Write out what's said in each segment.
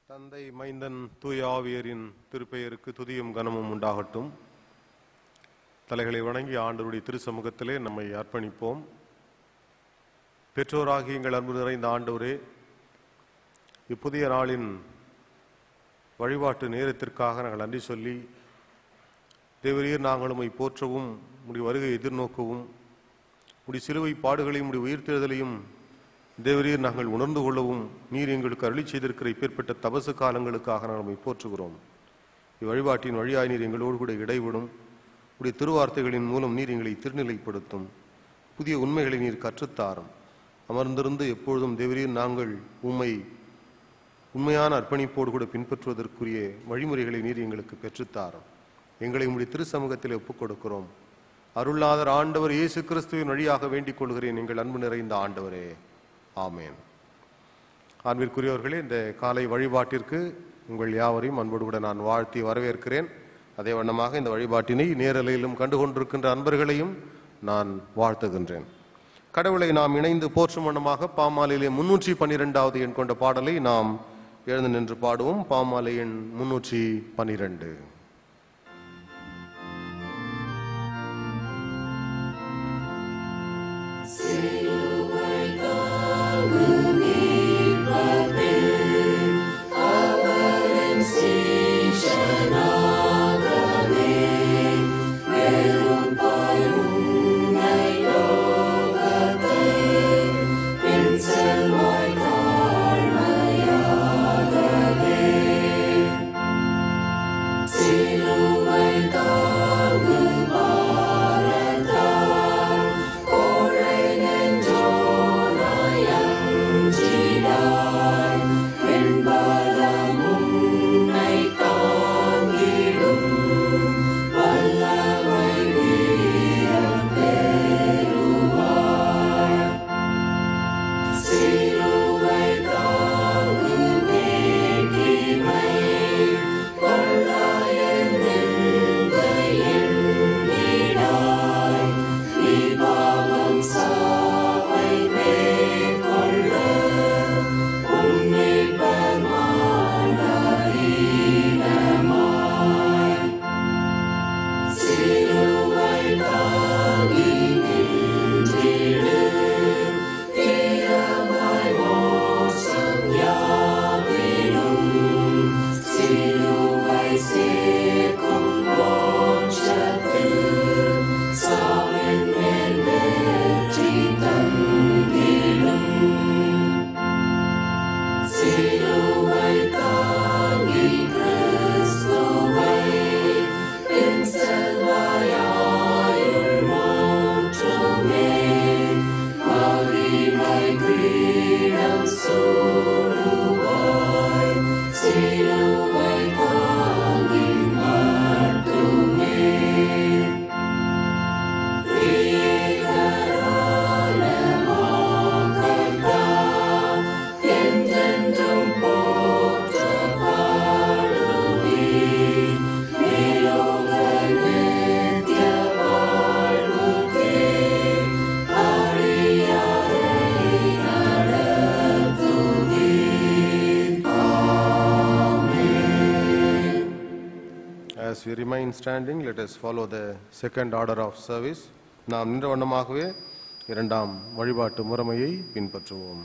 தந்தை மைந்தன் தூய ஆவியரின் திருப்பெயருக்கு துதியும் கனமும் உண்டாகட்டும் தலைகளை வணங்கி ஆண்டவருடைய திருச்சமூகத்திலே நம்மை அர்ப்பணிப்போம் பெற்றோராகி எங்கள் அன்பு நிறைந்த ஆண்டவரே இப்புதிய நாளின் வழிபாட்டு நேரத்திற்காக நாங்கள் நன்றி சொல்லி தேவரீர் நாங்கள் உம்மை போற்றவும் உடைய வருகை எதிர்நோக்கவும் உடைய சிலுவை பாடுகளையும் உடைய உயிர்த்தெழுதலையும் தேவரீர் நாங்கள் உணர்ந்து கொள்ளவும் நீர் எங்களுக்கு அருளி செய்திருக்கிற இப்பேற்பட்ட தபசு காலங்களுக்காக நாங்கள் உம்மை போற்றுகிறோம் இவ்வழிபாட்டின் வழியாய் நீர் எங்களோடு கூட இடைவிடும் உடைய திருவார்த்தைகளின் மூலம் நீர் எங்களை திருநிலைப்படுத்தும் புதிய உண்மைகளை நீர் கற்றுத்தாரும் அமர்ந்திருந்து எப்பொழுதும் தேவரீர் நாங்கள் உம்மை உண்மையான அர்ப்பணிப்போடு கூட பின்பற்றுவதற்குரிய வழிமுறைகளை நீர் எங்களுக்கு பெற்றுத்தாரும் எங்களை உம்முடைய திருச்சமூகத்தில் ஒப்புக் கொடுக்கிறோம் அருளாதர் ஆண்டவர் இயேசு கிறிஸ்துவின் வழியாக வேண்டிக் கொள்கிறேன் எங்கள் அன்பு நிறைந்த ஆண்டவரே ஆமேன் அன்பிற்குரியவர்களே இந்த காலை வழிபாட்டிற்கு உங்கள் யாவரையும் அன்போடு கூட நான் வாழ்த்தி வரவேற்கிறேன் அதே வண்ணமாக இந்த வழிபாட்டினை நேரலையிலும் கண்டு கொண்டிருக்கின்ற அன்பர்களையும் நான் வாழ்த்துகின்றேன் கடவுளை நாம் இணைந்து போற்றும் வண்ணமாக பாமாலையிலே முன்னூற்றி பன்னிரெண்டாவது எண் கொண்ட பாடலை நாம் எழுந்து நின்று பாடுவோம் பாமாலை எண் முன்னூற்றி பன்னிரெண்டு As we remain standing, let us follow the second order of service. நாம் நின்ற வண்ணமாகவே இரண்டாம் வழிபாட்டு முறைமையை பின்பற்றுவோம்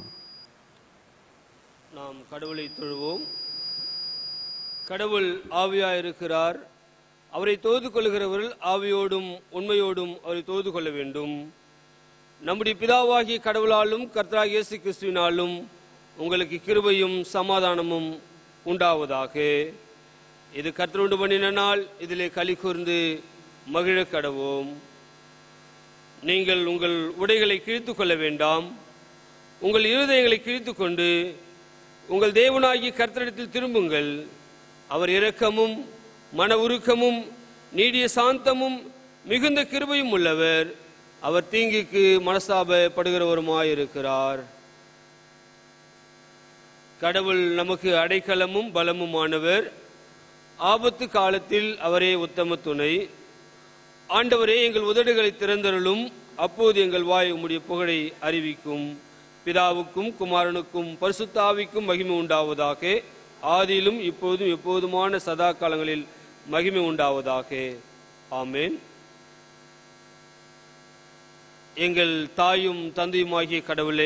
நாம் கடவுளை தொழுவோம் கடவுள் ஆவியாயிருக்கிறார் அவரை தொழுது கொள்கிறவர்கள் ஆவியோடும் உண்மையோடும் அவரை தொழுது கொள்ள வேண்டும் நம்முடைய பிதாவாகிய கடவுளாலும் கர்த்தராகிய இயேசு கிறிஸ்துவினாலும் உங்களுக்கு கிருபையும் சமாதானமும் உண்டாவதாக இது கர்த்தருண்டு பண்ணின நாள் இதிலே களி கூர்ந்து மகிழ கடவோம் நீங்கள் உங்கள் உடைகளை கிழித்துக் கொள்ள வேண்டாம் உங்கள் இருதயங்களை கிழித்துக் கொண்டு உங்கள் தேவனாகிய கர்த்தரிடத்தில் திரும்புங்கள் அவர் இரக்கமும் மன உருக்கமும் நீடிய சாந்தமும் மிகுந்த கிருபையும் உள்ளவர் அவர் தீங்குக்கு மனஸ்தாபப்படுகிறவருமாயிருக்கிறார் கடவுள் நமக்கு அடைக்கலமும் பலமுமானவர் ஆபத்து காலத்தில் அவரே உத்தம துணை ஆண்டவரே எங்கள் உதடுகளை திறந்தருளும் அப்போது எங்கள் வாய் உம்முடைய புகழை அறிவிக்கும் பிதாவுக்கும் குமாரனுக்கும் பரிசுத்தாவிக்கும் மகிமை உண்டாவதாக ஆதியிலும் இப்போதும் எப்போதுமான சதா காலங்களில் மகிமை உண்டாவதாக ஆமென் எங்கள் தாயும் தந்தையுமாகிய கடவுளே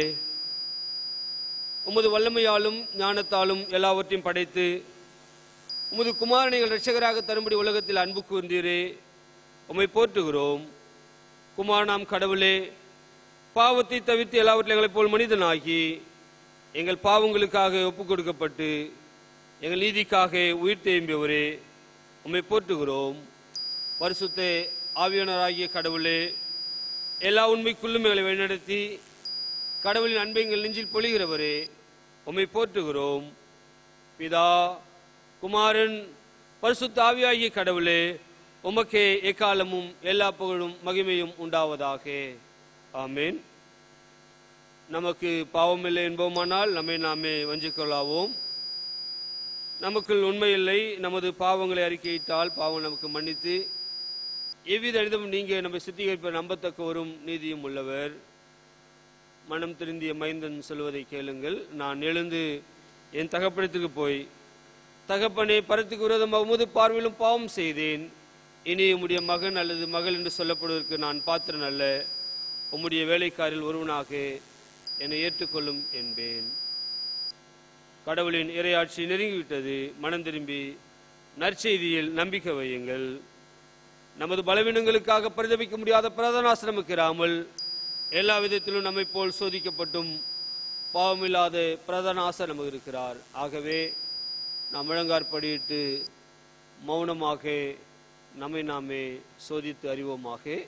உமது வல்லமையாலும் ஞானத்தாலும் எல்லாவற்றையும் படைத்து உமது குமாரனை எங்கள் இரட்சகராக தரும்படி உலகத்தில் அன்பு கூர்ந்தீரே உம்மை போற்றுகிறோம் குமாரனாம் கடவுளே பாவத்தை தவிர்த்து எல்லாவற்றிலும் எங்களைப் போல் மனிதனாகி எங்கள் பாவங்களுக்காக ஒப்புக் கொடுக்கப்பட்டு எங்கள் நீதிக்காக உயிர் தேம்பியவரே உம்மை போற்றுகிறோம் பரிசுத்த ஆவியானவராகிய கடவுளே எல்லா உண்மைக்குள்ளும் எங்களை வழிநடத்தி கடவுளின் அன்பை எங்கள் நெஞ்சில் பொழிகிறவரே உம்மை போற்றுகிறோம் பிதா குமாரன் பரிசுத்த ஆவியாகிய கடவுளே உமக்கே எக்காலமும் எல்லா புகழும் மகிமையும் உண்டாவதாக ஆமென் நமக்கு பாவமில்லை என்போமானால் நம்மை நாமே வஞ்சிக்கொள்ளாவோம் நமக்குள் உண்மையில்லை நமது பாவங்களை அறிக்கையிட்டால் பாவம் நமக்கு மன்னித்து எவ்வித அனிதமும் நீங்க நம்மை சுத்திகரிப்ப நம்பத்தக்கவரும் நீதியும் உள்ளவர் மனம் திருந்திய மைந்தன் சொல்வதை கேளுங்கள் நான் எழுந்து என் தகப்பனத்துக்கு போய் தகப்பனே பரத்துக்கு விரோதமாக உமது பார்வையிலும் பாவம் செய்தேன் இனி உம்முடைய மகன் அல்லது மகள் என்று சொல்லப்படுவதற்கு நான் பாத்திரன் அல்ல உம்முடைய வேலைக்காரில் ஒருவனாக என்னை ஏற்றுக்கொள்ளும் என்பேன் கடவுளின் இறையாட்சி நெருங்கிவிட்டது மனம் திரும்பி நற்செய்தியில் நம்பிக்கை வையுங்கள் நமது பலவீனங்களுக்காக பரிதபிக்க முடியாத பிரதனாசிரமுக்கு இராமல் எல்லா விதத்திலும் நம்மை போல் சோதிக்கப்பட்டும் பாவமில்லாத பிரதனாச நமக்கு இருக்கிறார் ஆகவே நாம் முழங்காற்படியிட்டு மௌனமாக நம்மை நாமே சோதித்து அறிவோமாக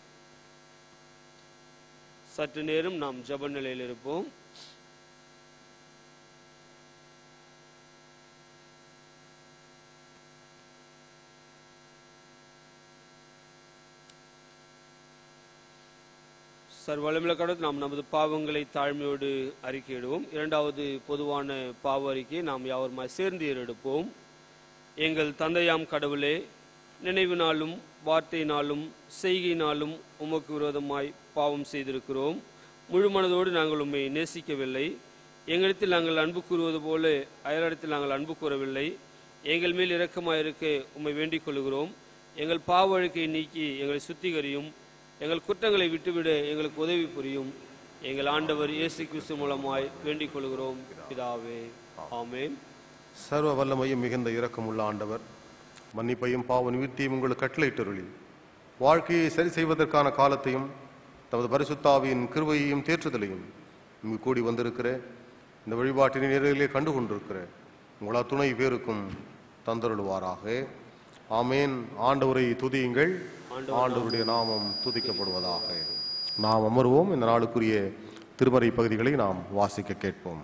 சற்று நேரம் நாம் ஜெப நிலையில் இருப்போம் சர்வளமில கடவுள் நாம் நமது பாவங்களை தாழ்மையோடு அறிக்கையிடுவோம் இரண்டாவது பொதுவான பாவ அறிக்கையை நாம் யாவருமாய் சேர்ந்து ஏறெடுப்போம் எங்கள் தந்தையாம் கடவுளே நினைவினாலும் வார்த்தையினாலும் செய்கையினாலும் உமக்கு விரோதமாய் பாவம் செய்திருக்கிறோம் முழு மனதோடு நாங்கள் உம்மை நேசிக்கவில்லை எங்களிடத்தில் நாங்கள் அன்பு கூறுவது போல அயலிடத்தில் நாங்கள் அன்பு கூறவில்லை எங்கள் மேல் இரக்கமாயிருக்க உம்மை வேண்டிக் கொள்கிறோம் எங்கள் பாவ அழுக்கை நீக்கி எங்களை சுத்திகரியும் எங்கள் குற்றங்களை விட்டுவிட எங்களுக்கு உதவி புரியும் எங்கள் ஆண்டவர் இயேசு கிறிஸ்து மூலமாய் வேண்டிக் கொள்கிறோம் பிதாவே ஆமென் சர்வ வல்லமையும் மிகுந்த இரக்கமுள்ள ஆண்டவர் மன்னிப்பையும் பாவ நிவிர்த்தியும் உங்களுக்கு கட்டளையிட்டருளி வாழ்க்கையை சரி செய்வதற்கான காலத்தையும் தமது பரிசுத்தாவியின் கிருபையையும் தேற்றுதலையும் இங்கு கூடி வந்திருக்கிற இந்த வழிபாட்டினை நேரிலே கண்டு கொண்டிருக்கிற உங்களா துணை பேருக்கும் தந்தருளுவாராக ஆமேன் ஆண்டவரை துதியுங்கள் ஆண்டவருடைய நாமம் துதிக்கப்படுவதாக நாம் அமர்வோம் இந்த நாளுக்குரிய திருமறை பகுதிகளை நாம் வாசிக்க கேட்போம்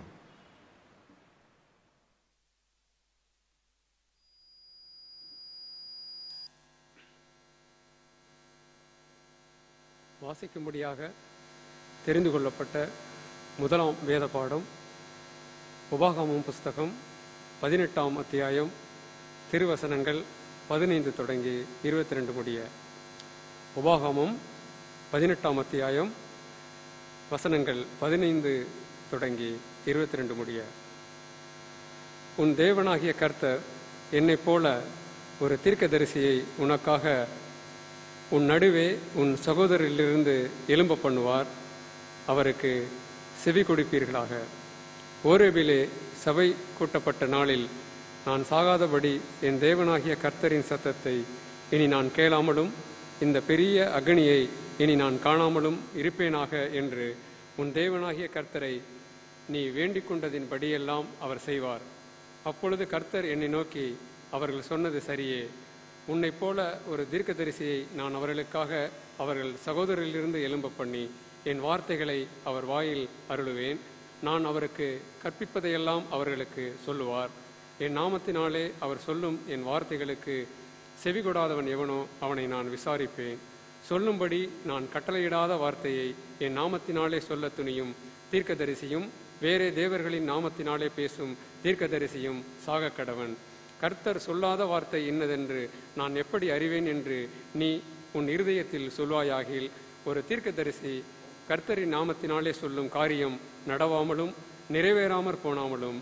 வாசிக்கும்படியாக தெரிந்து கொள்ளப்பட்ட முதலாம் வேத பாடம் உபாகமம் புஸ்தகம் பதினெட்டாம் அத்தியாயம் திருவசனங்கள் பதினைந்து தொடங்கி இருபத்தி ரெண்டு முடிய உபாகமம் பதினெட்டாம் அத்தியாயம் வசனங்கள் பதினைந்து தொடங்கி இருபத்தி ரெண்டு முடிய உன் தேவனாகிய கர்த்தர் என்னைப் போல ஒரு தீர்க்கதரிசியை உனக்காக உன் நடுவே உன் சகோதரிலிருந்து எலும்ப பண்ணுவார் அவருக்கு செவி கொடுப்பீர்களாக ஓரேபிலே சபை கூட்டப்பட்ட நாளில் நான் சாகாதபடி என் தேவனாகிய கர்த்தரின் சத்தத்தை இனி நான் கேளாமலும் இந்த பெரிய அக்னியை இனி நான் காணாமலும் இருப்பேனாக என்று உன் தேவனாகிய கர்த்தரை நீ வேண்டிக் கொண்டதின்படியெல்லாம் அவர் செய்வார் அப்பொழுது கர்த்தர் என்னை நோக்கி அவர்கள் சொன்னது சரியே உன்னைப் போல ஒரு தீர்க்கதரிசியை நான் அவர்களுக்காக அவர்கள் சகோதரரிலிருந்து எலும்ப பண்ணி என் வார்த்தைகளை அவர் வாயில் அருளுவேன் நான் அவருக்கு கற்பிப்பதையெல்லாம் அவர்களுக்கு சொல்லுவார் என் நாமத்தினாலே அவர் சொல்லும் என் வார்த்தைகளுக்கு செவிகொடாதவன் எவனோ அவனை நான் விசாரிப்பேன் சொல்லும்படி நான் கட்டளையிடாத வார்த்தையை என் நாமத்தினாலே சொல்ல துணியும் தீர்க்கதரிசியும் வேறே தேவர்களின் நாமத்தினாலே பேசும் தீர்க்கதரிசியும் சாகக் கடவன் கர்த்தர் சொல்லாத வார்த்தை இன்னதென்று நான் எப்படி அறிவேன் என்று நீ உன் இருதயத்தில் சொல்வாயாகில் ஒரு தீர்க்கதரிசி கர்த்தரின் நாமத்தினாலே சொல்லும் காரியம் நடவாமலும் நிறைவேறாமற் போனாமலும்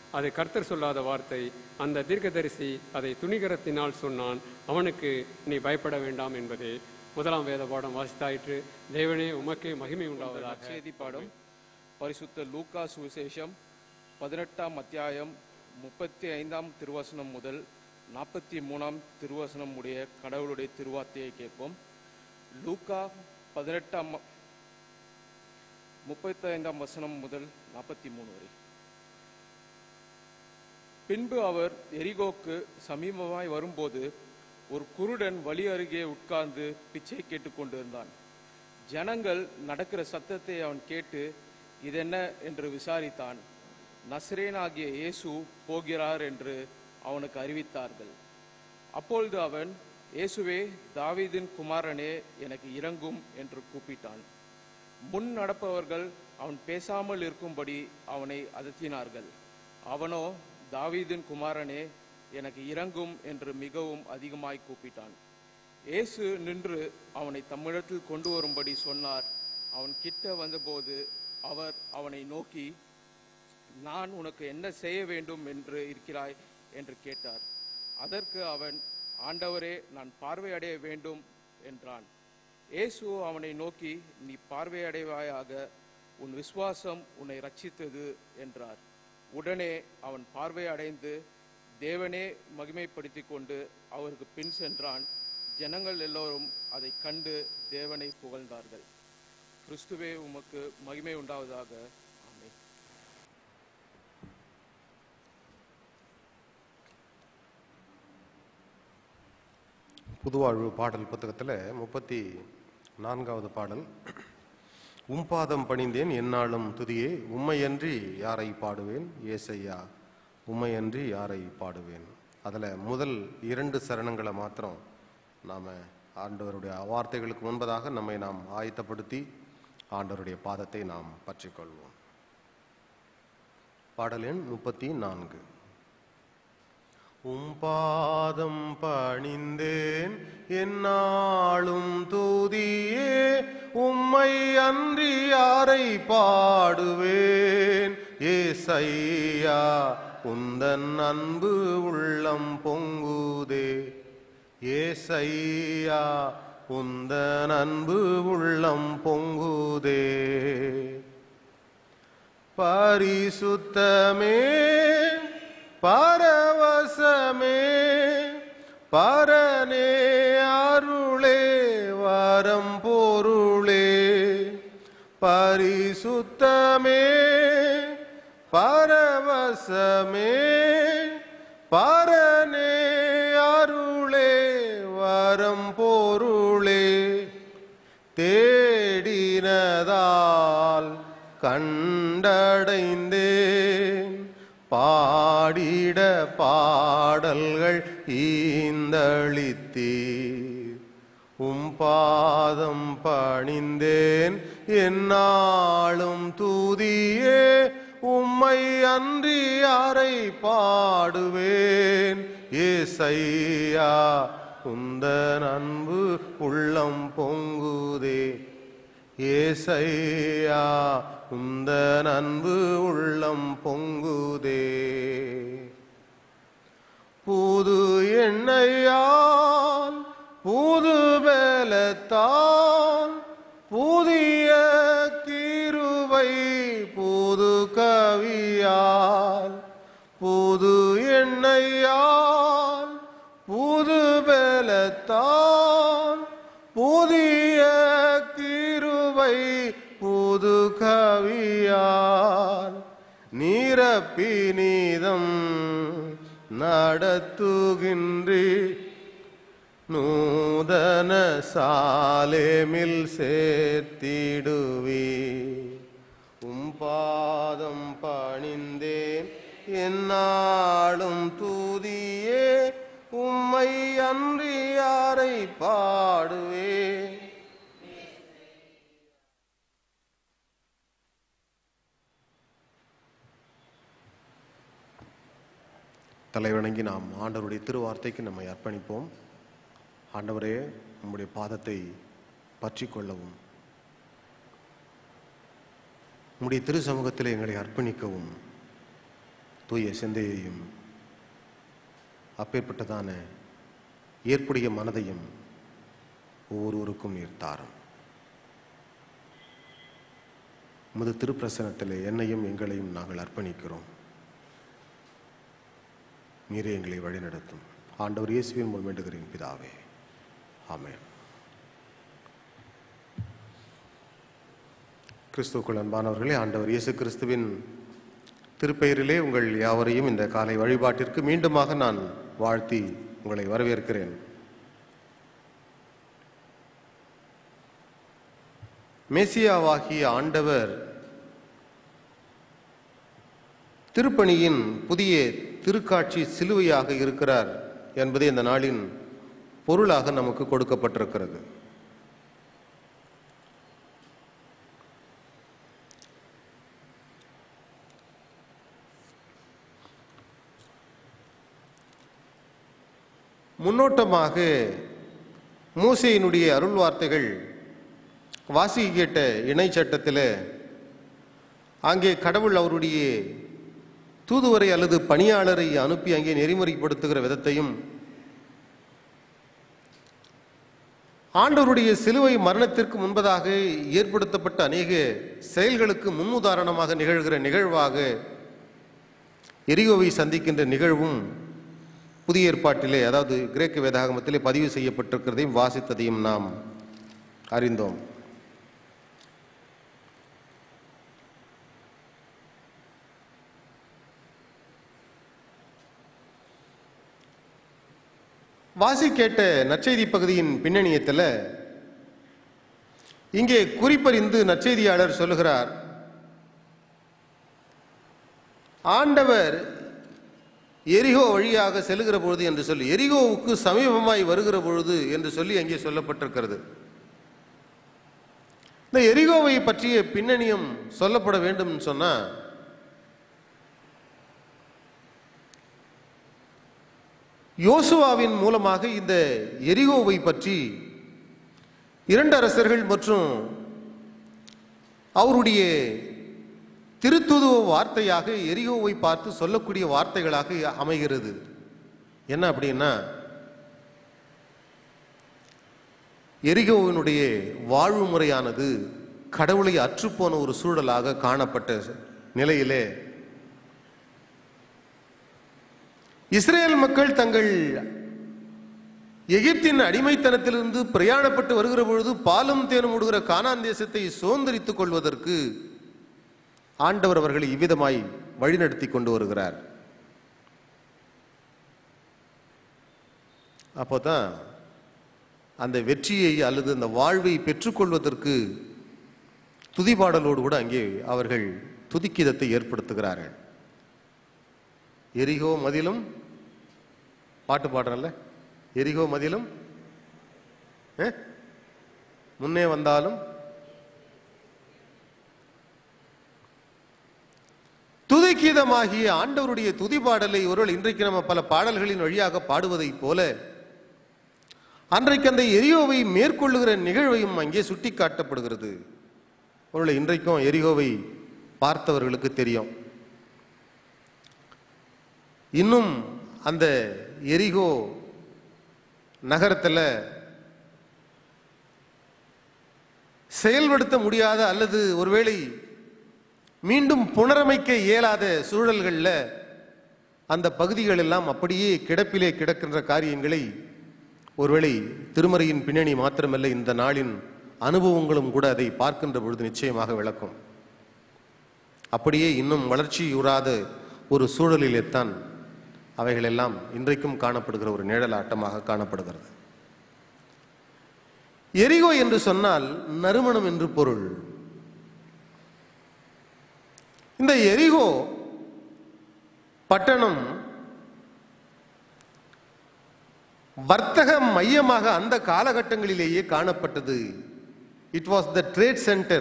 அதை கர்த்தர் சொல்லாத வார்த்தை அந்த தீர்க்கதரிசி அதை துணிகரத்தினால் சொன்னான் அவனுக்கு நீ பயப்பட வேண்டாம் என்பதே முதலாம் வேத பாடம் வாசித்தாயிற்று தேவனே உமக்கே மகிமை உண்டாவதாக செய்தி பாடம் பரிசுத்த லூக்கா சுவிசேஷம் பதினெட்டாம் அத்தியாயம் முப்பத்தி ஐந்தாம் திருவசனம் முதல் நாற்பத்தி மூணாம் திருவசனம் உடைய கடவுளுடைய திருவார்த்தையை கேட்போம் லூக்கா பதினெட்டாம் முப்பத்தி ஐந்தாம் வசனம் முதல் நாற்பத்தி மூணு வரை பின்பு அவர் எரிகோக்கு சமீபமாய் வரும்போது ஒரு குருடன் வழி அருகே உட்கார்ந்து பிச்சை கேட்டுக்கொண்டிருந்தான் ஜனங்கள் நடக்கிற சத்தத்தை அவன் கேட்டு இதென்ன என்று விசாரித்தான் நசரேனாகிய இயேசு போகிறார் என்று அவனுக்கு அறிவித்தார்கள் அப்பொழுது அவன் இயேசுவே தாவீதின் குமாரனே எனக்கு இறங்கும் என்று கூப்பிட்டான் முன் நடப்பவர்கள் அவன் பேசாமல் இருக்கும்படி அவனை அதட்டினார்கள் அவனோ தாவீதின் குமாரனே எனக்கு இறங்கும் என்று மிகவும் அதிகமாய் கூப்பிட்டான் இயேசு நின்று அவனை தம்மிடத்தில் கொண்டு வரும்படி சொன்னார் அவன் கிட்ட வந்தபோது அவர் அவனை நோக்கி நான் உனக்கு என்ன செய்ய வேண்டும் என்று இருக்கிறாய் என்று கேட்டார் அதற்கு அவன் ஆண்டவரே நான் பார்வையடைய வேண்டும் என்றான் இயேசு அவனை நோக்கி நீ பார்வையடைவாயாக உன் விசுவாசம் உன்னை ரட்சித்தது என்றார் உடனே அவன் பார்வையடைந்து தேவனே மகிமைப்படுத்திக் கொண்டு அவருக்கு பின் சென்றான் ஜனங்கள் எல்லோரும் அதை கண்டு தேவனை புகழ்ந்தார்கள் கிறிஸ்துவே உமக்கு மகிமை உண்டாவதாக ஆமென் புதுவாழ்வு பாடல் புத்தகத்தில் முப்பத்தி நான்காவது பாடல் உம்பாதம் பணிந்தேன் எந்நாளும் துதியே உம்மையன்றி யாரை பாடுவேன் ஏசையா உம்மையன்றி யாரை பாடுவேன் அதில் முதல் இரண்டு சரணங்களை மாத்திரம் நாம் ஆண்டவருடைய வார்த்தைகளுக்கு முன்பதாக நம்மை நாம் ஆயத்தப்படுத்தி ஆண்டவருடைய பாதத்தை நாம் பற்றிக்கொள்வோம் பாடல் எண் முப்பத்தி நான்கு உம் பாதம் பணிந்தேன் என்னாலும் தூதியே உம்மை அன்றி யாரை பாடுவேன் ஏசையா உந்தன் அன்பு உள்ளம் பொங்குதே ஏசையா உந்தன் அன்பு உள்ளம் பொங்குதே பரிசுத்தமே பரவசமே பரனே அருளே வரம் பொருளே பரிசுத்தமே பரவசமே பரனே அருளே வரம் பொருளே தேடினதால் கண்டடைந்தேன் பாடிட பாடல்கள் ஈந்தளித்தீர் உம் பாதம் பணிந்தேன் என்னாலும் தூதியே உம்மை அன்றி யாரை பாடுவேன் ஏசையா உந்தன் அன்பு உள்ளம் பொங்குதே ஏசையா உந்தன் அன்பு உள்ளம் பொங்குதே புது எண்ணெயால் புது பலத்தால் புதிய கிருபை புது கவியால் புது எண்ணெயால் புது பலத்தால் புதிய கிருபை புது கவியால் நீரப்பினீதம் நடத்துகின்றே நூதன சாலேமில் சேர்த்திடுவே உம் பாதம் பணிந்தேன் என்னாலும் தூதியே உம்மை அன்றி யாரை பாடுவே தலைவணங்கி நாம் ஆண்டவருடைய திருவார்த்தைக்கு நம்மை அர்ப்பணிப்போம் ஆண்டவரே உம்முடைய பாதத்தை பற்றிக் கொள்ளவும் உம்முடைய திரு சமூகத்தில் எங்களை அர்ப்பணிக்கவும் தூய சிந்தையையும் அப்பேற்பட்டதான ஏற்புடைய மனதையும் ஒவ்வொருவருக்கும் நீர் தாரும் உமது திருப்பிரசனத்திலே என்னையும் எங்களையும் நாங்கள் அர்ப்பணிக்கிறோம் நீரே எங்களை வழிநடத்தும் ஆண்டவர் இயேசுவின் மூலம் வேண்டுகிறேன் பிதாவே ஆமென் கிறிஸ்துவுக்குள் அன்பானவர்களே ஆண்டவர் இயேசு கிறிஸ்துவின் திருப்பெயரிலே உங்கள் யாவரையும் இந்த காலை வழிபாட்டிற்கு மீண்டுமாக நான் வாழ்த்தி உங்களை வரவேற்கிறேன் மேசியாவாகிய ஆண்டவர் திருப்பணியின் புதிய திருக்காட்சி சிலுவையாக இருக்கிறார் என்பதே இந்த நாளின் பொருளாக நமக்கு கொடுக்கப்பட்டிருக்கிறது முன்னோட்டமாக மூசையினுடைய அருள் வார்த்தைகள் வாசிக்க கேட்ட இணை சட்டத்தில் அங்கே கடவுள் அவருடைய தூதுவரை அல்லது பணியாளரை அனுப்பி அங்கே நெறிமுறைப்படுத்துகிற விதத்தையும் ஆண்டவருடைய சிலுவை மரணத்திற்கு முன்பதாக ஏற்படுத்தப்பட்ட அநேக செயல்களுக்கு முன்னுதாரணமாக நிகழ்கிற நிகழ்வாக எரியோவை சந்திக்கின்ற நிகழ்வும் புதிய ஏற்பாட்டிலே அதாவது கிரேக்க வேதாகமத்திலே பதிவு செய்யப்பட்டிருக்கிறதையும் வாசித்ததையும் நாம் அறிந்தோம் வாசி கேட்ட நற்செய்தி பகுதியின் பின்னணியத்தில் இங்கே குறிப்பறிந்து நற்செய்தியாளர் சொல்லுகிறார் ஆண்டவர் எரிகோ வழியாக செல்லுகிற பொழுது என்று சொல்லி எரிகோவுக்கு சமீபமாய் வருகிற பொழுது என்று சொல்லி அங்கே சொல்லப்பட்டிருக்கிறது இந்த எரிகோவை பற்றிய பின்னணியம் சொல்லப்பட வேண்டும் சொன்னா யோசுவாவின் மூலமாக இந்த எரிகோவை பற்றி இரண்டு அரசர்கள் மற்றும் அவருடைய திருத்துதுவ வார்த்தையாக எரிகோவை பார்த்து சொல்லக்கூடிய வார்த்தைகளாக அமைகிறது என்ன அப்படின்னா எரிகோவினுடைய வாழ்வு முறையானது கடவுளை அற்றுப்போன ஒரு சூழலாக காணப்பட்ட நிலையிலே இஸ்ரேல் மக்கள் தங்கள் எகிப்தின் அடிமைத்தனத்திலிருந்து பிரயாணப்பட்டு வருகிற பொழுது பாலும் தேனும் விடுகிற கானான் தேசத்தை சுதந்திரித்துக் கொள்வதற்கு ஆண்டவர் அவர்களை இவ்விதமாய் வழிநடத்தி கொண்டு வருகிறார் அப்போதான் அந்த வெற்றியை அல்லது அந்த வாழ்வை பெற்றுக்கொள்வதற்கு துதிபாடலோடு கூட அங்கே அவர்கள் துதிக்கிதத்தை ஏற்படுத்துகிறார்கள் எரிகோ மதிலும் பாட்டு பாடுறல்ல எரிகோ மதிலும் ஏ? முன்னே வந்தாலும் துதிக்கீதமாகிய ஆண்டவருடைய துதி பாடலை ஒருவள் இன்றைக்கு நம்ம பல பாடல்களின் வழியாக பாடுவதைப் போல அன்றைக்கு அந்த எரியோவை மேற்கொள்ளுகிற நிகழ்வையும் அங்கே சுட்டி காட்டப்படுகிறது ஒருவேளை இன்றைக்கும் எரிகோவை பார்த்தவர்களுக்கு தெரியும் இன்னும் அந்த எரிகோ நகரத்தில் செயல்படுத்த முடியாத அல்லது ஒருவேளை மீண்டும் புனரமைக்க இயலாத சூழல்களில் அந்த பகுதிகள் எல்லாம் அப்படியே கிடப்பிலே கிடக்கின்ற காரியங்களை ஒருவேளை திருமறையின் பின்னணி மாத்திரமல்ல இந்த நாளின் அனுபவங்களும் கூட அதை பார்க்கின்ற பொழுது நிச்சயமாக விளக்கும் அப்படியே இன்னும் வளர்ச்சியுறாத ஒரு சூழலிலே தான் அவைகளெல்லாம் இன்றைக்கும் காணப்படுகிற ஒரு நிழலாட்டமாக காணப்படுகிறது எரிகோ என்று சொன்னால் நறுமணம் என்று பொருள் இந்த எரிகோ பட்டணம் வர்த்தக மையமாக அந்த காலகட்டங்களிலேயே காணப்பட்டது it was the trade center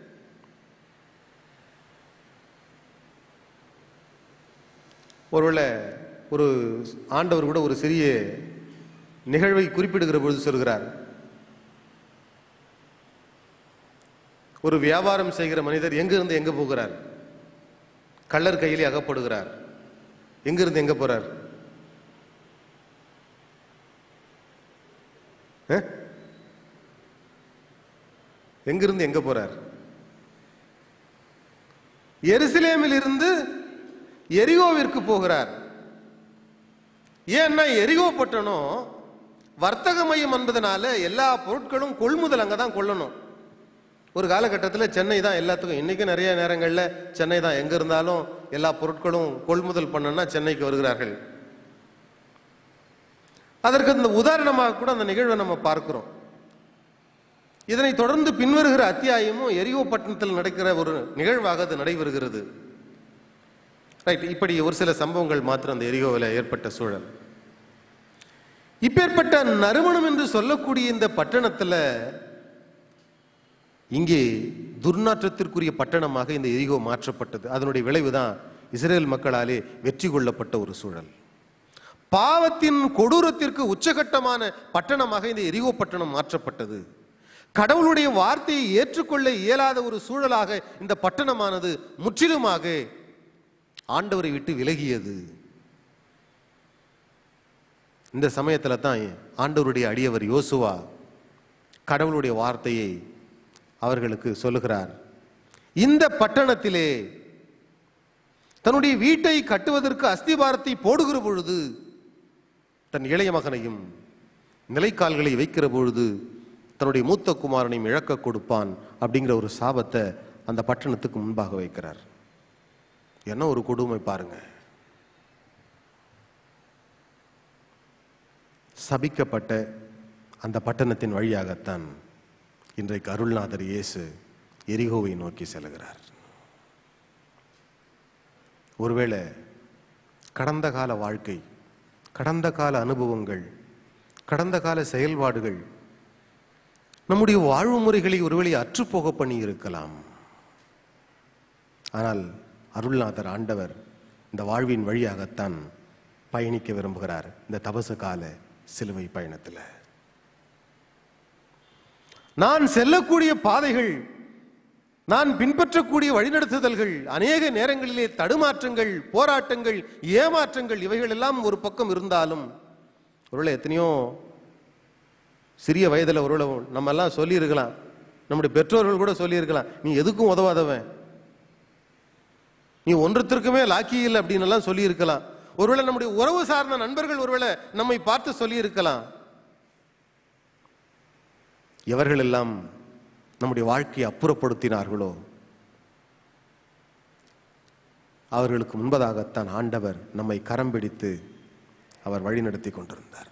ஒருவேளை ஒரு ஆண்டவர் கூட ஒரு சிறிய நிகழ்வை குறிப்பிடுகிற பொழுது சொல்கிறார் ஒரு வியாபாரம் செய்கிற மனிதர் எங்கிருந்து எங்க போகிறார் கள்ளர் கையிலே அகப்படுகிறார் எங்கிருந்து எங்க போறார் அஹ்? எங்கிருந்து எங்க போறார் எருசலேமில் இருந்து எரிகோவிற்கு போகிறார் ஏன்னா எரிகோ பட்டணம் வர்த்தக மையம் என்பதனால எல்லா பொருட்களும் கொள்முதல் அங்கே தான் கொள்ளணும் ஒரு காலகட்டத்தில் சென்னை தான் எல்லாத்துக்கும் இன்னைக்கு நிறைய நேரங்களில் சென்னை தான் எங்க இருந்தாலும் எல்லா பொருட்களும் கொள்முதல் பண்ணனா சென்னைக்கு வருகிறார்கள் அதற்கு அந்த உதாரணமாக கூட அந்த நிகழ்வை நம்ம பார்க்கிறோம் இதனை தொடர்ந்து பின்வருகிற அத்தியாயமும் எரியோ பட்டணத்தில் நடக்கிற ஒரு நிகழ்வாக அது நடைபெறுகிறது ரைட் இப்படி ஒரு சில சம்பவங்கள் மாத்திரம் அந்த எரியோவில் ஏற்பட்ட சூழல் இப்பேற்பட்ட நறுமணம் என்று சொல்லக்கூடிய இந்த பட்டணத்துல இங்கே துர்நாற்றத்திற்குரிய பட்டணமாக இந்த எரிகோ மாற்றப்பட்டது அதனுடைய விளைவுதான் இஸ்ரேல் மக்களாலே வெற்றி கொள்ளப்பட்ட ஒரு சூழல் பாவத்தின் கொடூரத்திற்கு உச்சகட்டமான பட்டணமாக இந்த எரிகோ பட்டணம் மாற்றப்பட்டது கடவுளுடைய வார்த்தையை ஏற்றுக்கொள்ள இயலாத ஒரு சூழலாக இந்த பட்டணமானது முற்றிலுமாக ஆண்டவரை விட்டு விலகியது இந்த சமயத்துல தான் ஆண்டவருடைய அடியவர் யோசுவா கடவுளுடைய வார்த்தையை அவர்களுக்கு சொல்லுகிறார் இந்த பட்டணத்திலே தன்னுடைய வீட்டை கட்டுவதற்கு அஸ்திபாரத்தை போடுகிற பொழுது தன் இளைய மகனையும் நிலைக்கால்களை வைக்கிற பொழுது தன்னுடைய மூத்த குமாரனையும் இழக்க கொடுப்பான் அப்படிங்கிற ஒரு சாபத்தை அந்த பட்டணத்துக்கு முன்பாக வைக்கிறார் என்ன ஒரு கொடுமை பாருங்க சபிக்கப்பட்ட அந்த பட்டணத்தின் வழியாகத்தான் இன்றைக்கு அருள்நாதர் இயேசு எரிகோவை நோக்கி செல்கிறார் ஒருவேளை கடந்த கால வாழ்க்கை கடந்த கால அனுபவங்கள் கடந்த கால செயல்பாடுகள் நம்முடைய வாழ்வு முறைகளை ஒருவேளை அற்றுப்போக பண்ணி இருக்கலாம் ஆனால் அருள்நாதர் ஆண்டவர் இந்த வாழ்வின் வழியாகத்தான் பயணிக்க விரும்புகிறார் இந்த தபச கால சிலுவை பயணத்தில் நான் செல்லக்கூடிய பாதைகள் நான் பின்பற்றக்கூடிய வழிநடத்துதல்கள் அநேக நேரங்களிலே தடுமாற்றங்கள் போராட்டங்கள் ஏமாற்றங்கள் இவைகள் எல்லாம் ஒரு பக்கம் இருந்தாலும் ஒருவேளை எத்தனையோ சிறிய வயதில் ஒருவேளை நம்ம எல்லாம் சொல்லியிருக்கலாம் நம்முடைய பெற்றோர்கள் கூட சொல்லியிருக்கலாம் நீ எதுக்கும் உதவாதவன் நீ ஒன்றத்திற்குமே லாக்கி இல்லை அப்படின்னு எல்லாம் சொல்லியிருக்கலாம் ஒருவேளை நம்முடைய உறவு சார்ந்த நண்பர்கள் ஒருவேளை நம்மை பார்த்து சொல்லியிருக்கலாம் எவர்கள் எல்லாம் நம்முடைய வாழ்க்கையை அப்புறப்படுத்தினார்களோ அவர்களுக்கு முன்பதாகத்தான் ஆண்டவர் நம்மை கரம் பிடித்து அவர் வழிநடத்தி கொண்டிருந்தார்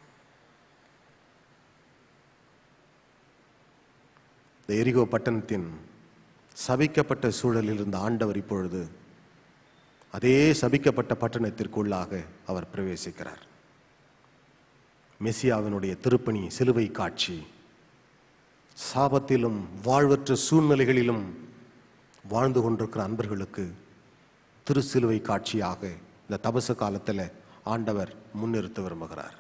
இந்த எரிகோ பட்டணத்தின் சபிக்கப்பட்ட சூழலில் இருந்த ஆண்டவர் இப்பொழுது அதே சபிக்கப்பட்ட பட்டணத்திற்குள்ளாக அவர் பிரவேசிக்கிறார் மெசியாவினுடைய திருப்பணி சிலுவை காட்சி சாபத்திலும் வாழ்வற்ற சூழ்நிலைகளிலும் வாழ்ந்து கொண்டிருக்கிற அன்பர்களுக்கு திருச்சிலுவை காட்சியாக இந்த தபச காலத்தில் ஆண்டவர் முன்னிறுத்த விரும்புகிறார்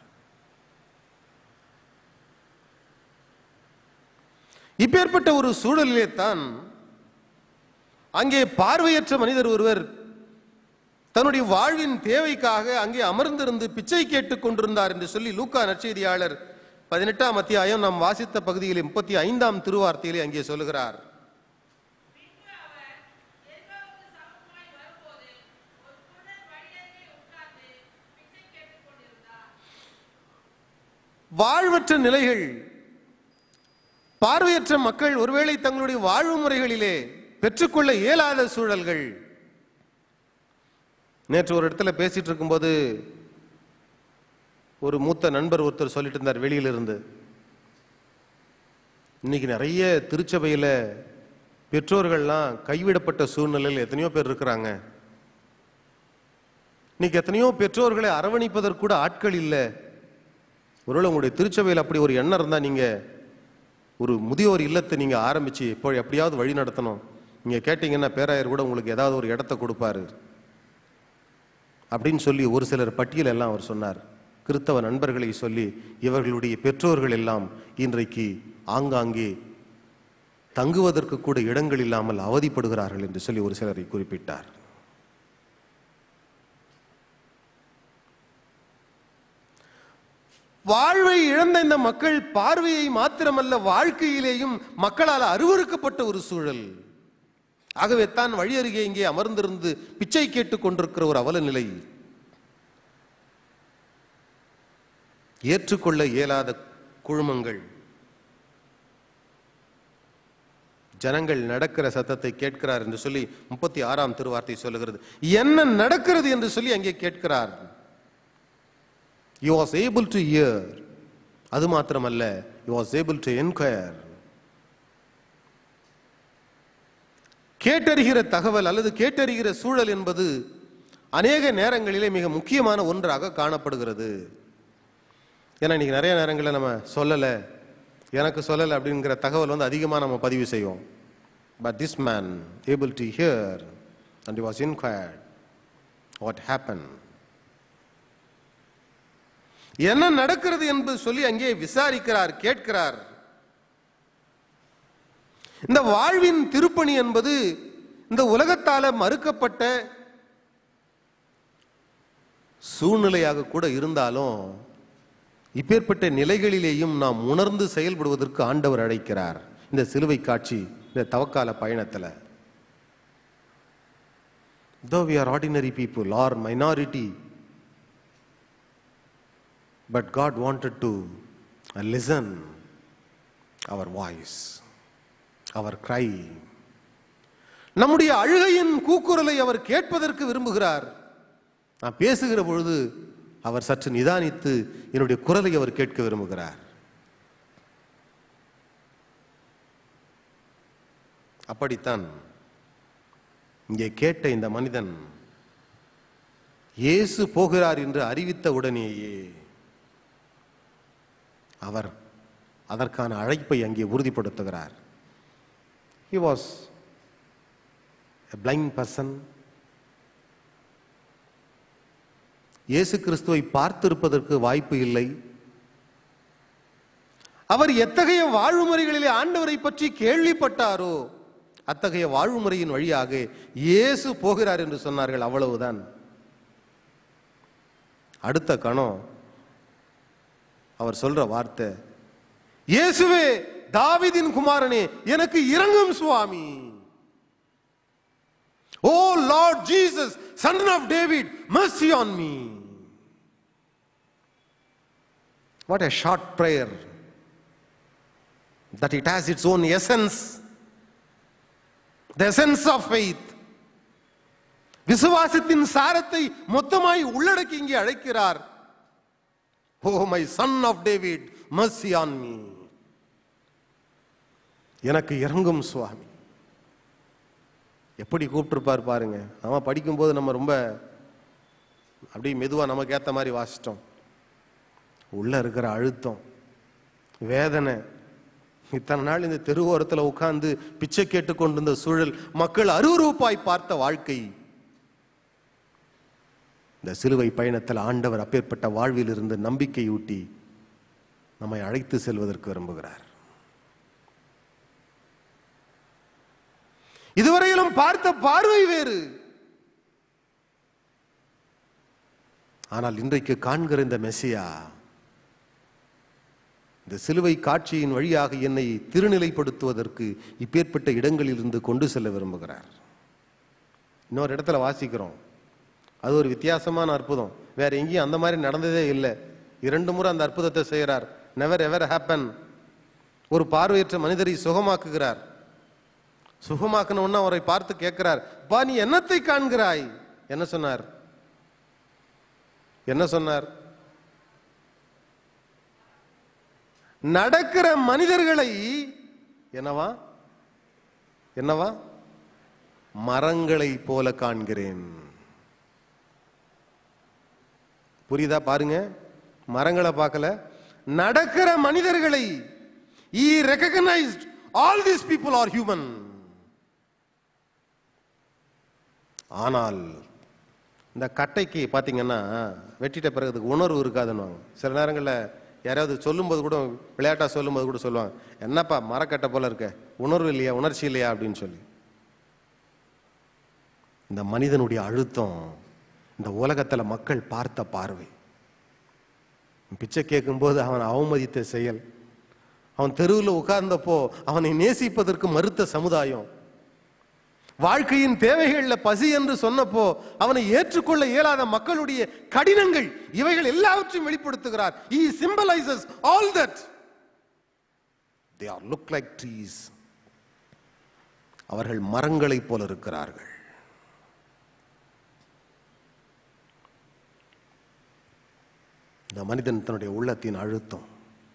இப்பேற்பட்ட ஒரு சூழலிலே தான் அங்கே பார்வையற்ற மனிதர் ஒருவர் தன்னுடைய வாழ்வின் தேவைக்காக அங்கே அமர்ந்திருந்து பிச்சை கேட்டுக் கொண்டிருந்தார் என்று சொல்லி லூக்கா நற்செய்தியாளர் பதினெட்டாம் அத்தியாயம் நாம் வாசித்த பகுதியிலே முப்பத்தி ஐந்தாம் திருவார்த்தையிலே அங்கே சொல்லுகிறார் வாழ்வற்ற நிலைகள் பார்வையற்ற மக்கள் ஒருவேளை தங்களுடைய வாழ்வு முறைகளிலே பெற்றுக்கொள்ள இயலாத சூழல்கள் நேற்று ஒரு இடத்துல பேசிட்டு இருக்கும்போது ஒரு மூத்த நண்பர் ஒருத்தர் சொல்லிட்டு இருந்தார் வெளியில இருந்து இன்னைக்கு நிறைய திருச்சபையில பெற்றோர்கள்லாம் கைவிடப்பட்ட சூழ்நிலையில் எத்தனையோ பேர் இருக்கிறாங்க இன்னைக்கு எத்தனையோ பெற்றோர்களை அரவணைப்பதற்கு கூட ஆட்கள் இல்லை ஒருவேளை உங்களுடைய திருச்சபையில் அப்படி ஒரு எண்ணம் இருந்தா நீங்க ஒரு முதியோர் இல்லத்தை நீங்க ஆரம்பிச்சு இப்போ எப்படியாவது வழி நடத்தணும் நீங்க கேட்டீங்கன்னா பேராயர் கூட உங்களுக்கு ஏதாவது ஒரு இடத்த கொடுப்பாரு அப்படின்னு சொல்லி ஒரு சிலர் பட்டியல் எல்லாம் அவர் சொன்னார் கிறிஸ்தவ நண்பர்களை சொல்லி இவர்களுடைய பெற்றோர்கள் எல்லாம் இன்றைக்கு ஆங்காங்கே தங்குவதற்கு கூட இடங்கள் இல்லாமல் அவதிப்படுகிறார்கள் என்று சொல்லி ஒரு சிலரை குறிப்பிட்டார் வாழ்வை இழந்த இந்த மக்கள் பார்வையை மாத்திரமல்ல வாழ்க்கையிலேயும் மக்களால் அருவருக்கப்பட்ட ஒரு சூழல் ஆகவே தான் வழி அருகே இங்கே அமர்ந்திருந்து பிச்சை கேட்டுக் கொண்டிருக்கிற ஒரு அவல நிலை ஏற்றுக்கொள்ள இயலாத குழுமங்கள் ஜனங்கள் நடக்கிற சத்தத்தை கேட்கிறார் என்று சொல்லி முப்பத்தி ஆறாம் திருவார்த்தை சொல்லுகிறது என்ன நடக்கிறது என்று சொல்லி அங்கே கேட்கிறார் you was able to hear அது மாத்திரமல்ல you was able to enquire கேட்டறிகிற தகவல் அல்லது கேட்டறிகிற சூழல் என்பது அநேக நேரங்களிலே மிக முக்கியமான ஒன்றாக காணப்படுகிறது ஏன்னா இன்னைக்கு நிறைய நேரங்களில் நம்ம சொல்லலை எனக்கு சொல்லலை அப்படிங்கிற தகவல் வந்து அதிகமாக நம்ம பதிவு செய்வோம் but this man able to hear and was inquired what happen என்ன நடக்கிறது என்பது சொல்லி அங்கே விசாரிக்கிறார் கேட்கிறார் இந்த வாழ்வின் திருப்பணி என்பது இந்த உலகத்தால மறுக்கப்பட்ட சூழ்நிலையாக கூட இருந்தாலும் இப்பேற்பட்ட நிலைகளிலேயும் நாம் உணர்ந்து செயல்படுவதற்கு ஆண்டவர் அழைக்கிறார் இந்த சிலுவை காட்சி இந்த தவக்கால பயணத்தில் though we are ordinary people or minority but god wanted to uh, listen our voice our cry நம்முடைய அழுகையின் கூக்குரலை அவர் கேட்பதற்கு விரும்புகிறார் நான் பேசுகிற பொழுது அவர் சற்று நிதானித்து என்னுடைய குரலை அவர் கேட்க விரும்புகிறார் அப்படித்தான் இங்கே கேட்ட இந்த மனிதன் இயேசு போகிறார் என்று அறிவித்த உடனேயே அவர் அதற்கான அழைப்பை அங்கே உறுதிப்படுத்துகிறார் he was a blind person இயேசு கிறிஸ்துவை பார்த்திருப்பதற்கு வாய்ப்பு இல்லை அவர் எத்தகைய வாழ்வுமுறைகளிலே ஆண்டவரை பற்றி கேள்விப்பட்டாரோ அத்தகைய வாழ்வுமுறையின் வழியாக இயேசு போகிறார் என்று சொன்னார்கள் அவ்வளவுதான் அடுத்த கணம் அவர் சொல்ற வார்த்தை இயேசுவே தாவீதின் குமாரனே எனக்கு இறங்கும் சுவாமி oh lord Jesus son of David mercy on me what a short prayer that it has its own essence the essence of faith விசுவாசத்தின் சாரத்தை மொத்தமாய் உள்ளடக்கி இங்கே அழைக்கிறார் O my son of David mercy on me எனக்கு இறங்கும் சுவாமி எப்படி கூப்பிட்டுருப்பார் பாருங்க நம்ம படிக்கும்போது நம்ம ரொம்ப அப்படியே மெதுவாக நமக்கு ஏற்ற மாதிரி வாசிட்டோம் உள்ள இருக்கிற அழுத்தம் வேதனை இத்தனை நாள் இந்த தெருவோரத்தில் உட்கார்ந்து பிச்சை கேட்டு கொண்டிருந்த சூழல் மக்கள் அருவருப்பாய் பார்த்த வாழ்க்கை இந்த சிலுவை பயணத்தில் ஆண்டவர் அப்பேற்பட்ட வாழ்வில் இருந்து நம்பிக்கையூட்டி நம்மை அழைத்து செல்வதற்கு விரும்புகிறார் இதுவரையிலும் பார்த்த பார்வை வேறு ஆனால் இன்றைக்கு காண்கிற இந்த மெசியா இந்த சிலுவை காட்சியின் வழியாக என்னை திருநிலைப்படுத்துவதற்கு இப்பேற்பட்ட இடங்களில் இருந்து கொண்டு செல்ல விரும்புகிறார் இன்னொரு இடத்துல வாசிக்கிறோம் அது ஒரு வித்தியாசமான அற்புதம் வேற எங்கேயும் அந்த மாதிரி நடந்ததே இல்லை இரண்டு முறை அந்த அற்புதத்தை செய்கிறார் நெவர் எவர் ஹேப்பன் ஒரு பார்வையற்ற மனிதரை சுகமாக்குகிறார் சுகமாக்கின உடனே அவரை பார்த்து கேட்கிறார் பா நீ என்னத்தை காண்கிறாய் என்ன சொன்னார் என்ன சொன்னார் நடக்கிற மனிதர்களை என்னவா என்னவா மரங்களை போல காண்கிறேன் புரியுதா பாருங்க மரங்களை பார்க்கல நடக்கிற மனிதர்களை he recognised all these people are human ஆனால் இந்த கட்டைக்கு பார்த்தீங்கன்னா வெட்டிட்ட பிறகு அதுக்கு உணர்வு இருக்காதுன்னு சில நேரங்களில் யாராவது சொல்லும்போது கூட விளையாட்டாக சொல்லும்போது கூட சொல்லுவாங்க என்னப்பா மரக்கட்டை போல இருக்க உணர்வு இல்லையா உணர்ச்சி இல்லையா அப்படின்னு சொல்லி இந்த மனிதனுடைய அழுத்தம் இந்த உலகத்தில் மக்கள் பார்த்த பார்வை பிச்சை கேட்கும்போது அவன் அவமதித்த செயல் அவன் தெருவில் உட்கார்ந்தப்போ அவனை நேசிப்பதற்கு மறுத்த சமுதாயம் வாழ்க்கையின் தேவைகள்ல பசி என்று சொன்னப்போ அவனை ஏற்றுக்கொள்ள இயலாத மக்களுடைய கடினங்கள் இவைகள் எல்லாவற்றையும் வெளிப்படுத்துகிறார் he symbolizes all that they are look like trees அவர்கள் மரங்களைப் போல இருக்கிறார்கள் இந்த மனிதன் தன்னுடைய உள்ளத்தின் அழுத்தம்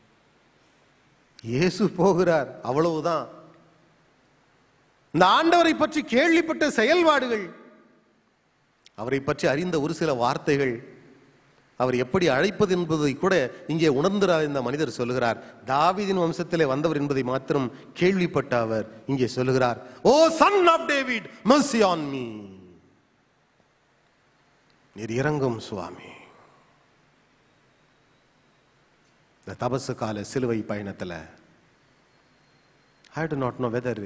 இயேசு போகிறார் அவ்வளவுதான் இந்த ஆண்டவரை பற்றி கேள்விப்பட்ட செயல்பாடுகள் அவரை பற்றி அறிந்த ஒரு சில வார்த்தைகள் அவர் எப்படி அழைப்பது என்பதை கூட இங்கே உணர்ந்துறார் இந்த மனிதர் சொல்லுகிறார் தாவீதின் வம்சத்திலே வந்தவர் என்பதை மாத்திரம் கேள்விப்பட்ட அவர் இங்கே சொல்லுகிறார் O son of David mercy on me நீர் இறங்கும் சுவாமி இந்த தபசு கால சிலுவை பயணத்துல I do not know whether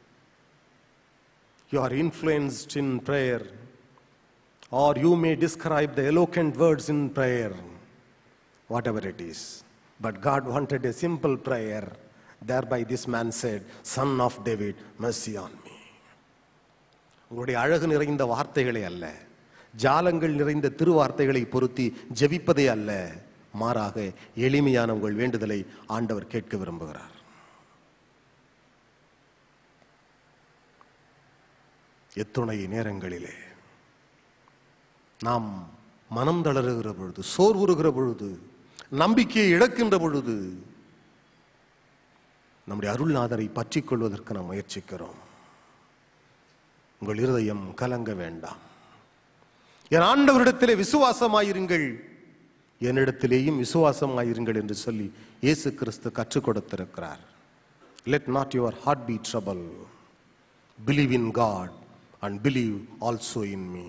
you are influenced in prayer or you may describe the eloquent words in prayer whatever it is but god wanted a simple prayer thereby this man said son of david mercy on me உங்களுடைய அழகு நிறைந்த வார்த்தைகளை அல்ல ஜாலங்கள் நிறைந்த திருவார்த்தைகளை பொருத்தி ஜெபிப்பதே அல்ல மாறாக எளிமையான உங்கள் வேண்டுதலை ஆண்டவர் கேட்க விரும்புகிறார் எத்துணை நேரங்களிலே நாம் மனம் தளருகிற பொழுது சோர்வுறுகிற பொழுது நம்பிக்கையை இழக்கின்ற பொழுது நம்முடைய அருள்நாதரை பற்றிக் கொள்வதற்கு நாம் முயற்சிக்கிறோம் உங்கள் இருதயம் கலங்க வேண்டாம் என் ஆண்டவரிடத்திலே விசுவாசமாயிருங்கள் என்னிடத்திலேயும் விசுவாசமாயிருங்கள் என்று சொல்லி இயேசு கிறிஸ்து கற்றுக் கொடுத்திருக்கிறார் let not your heart be trouble believe in God and believe also in me.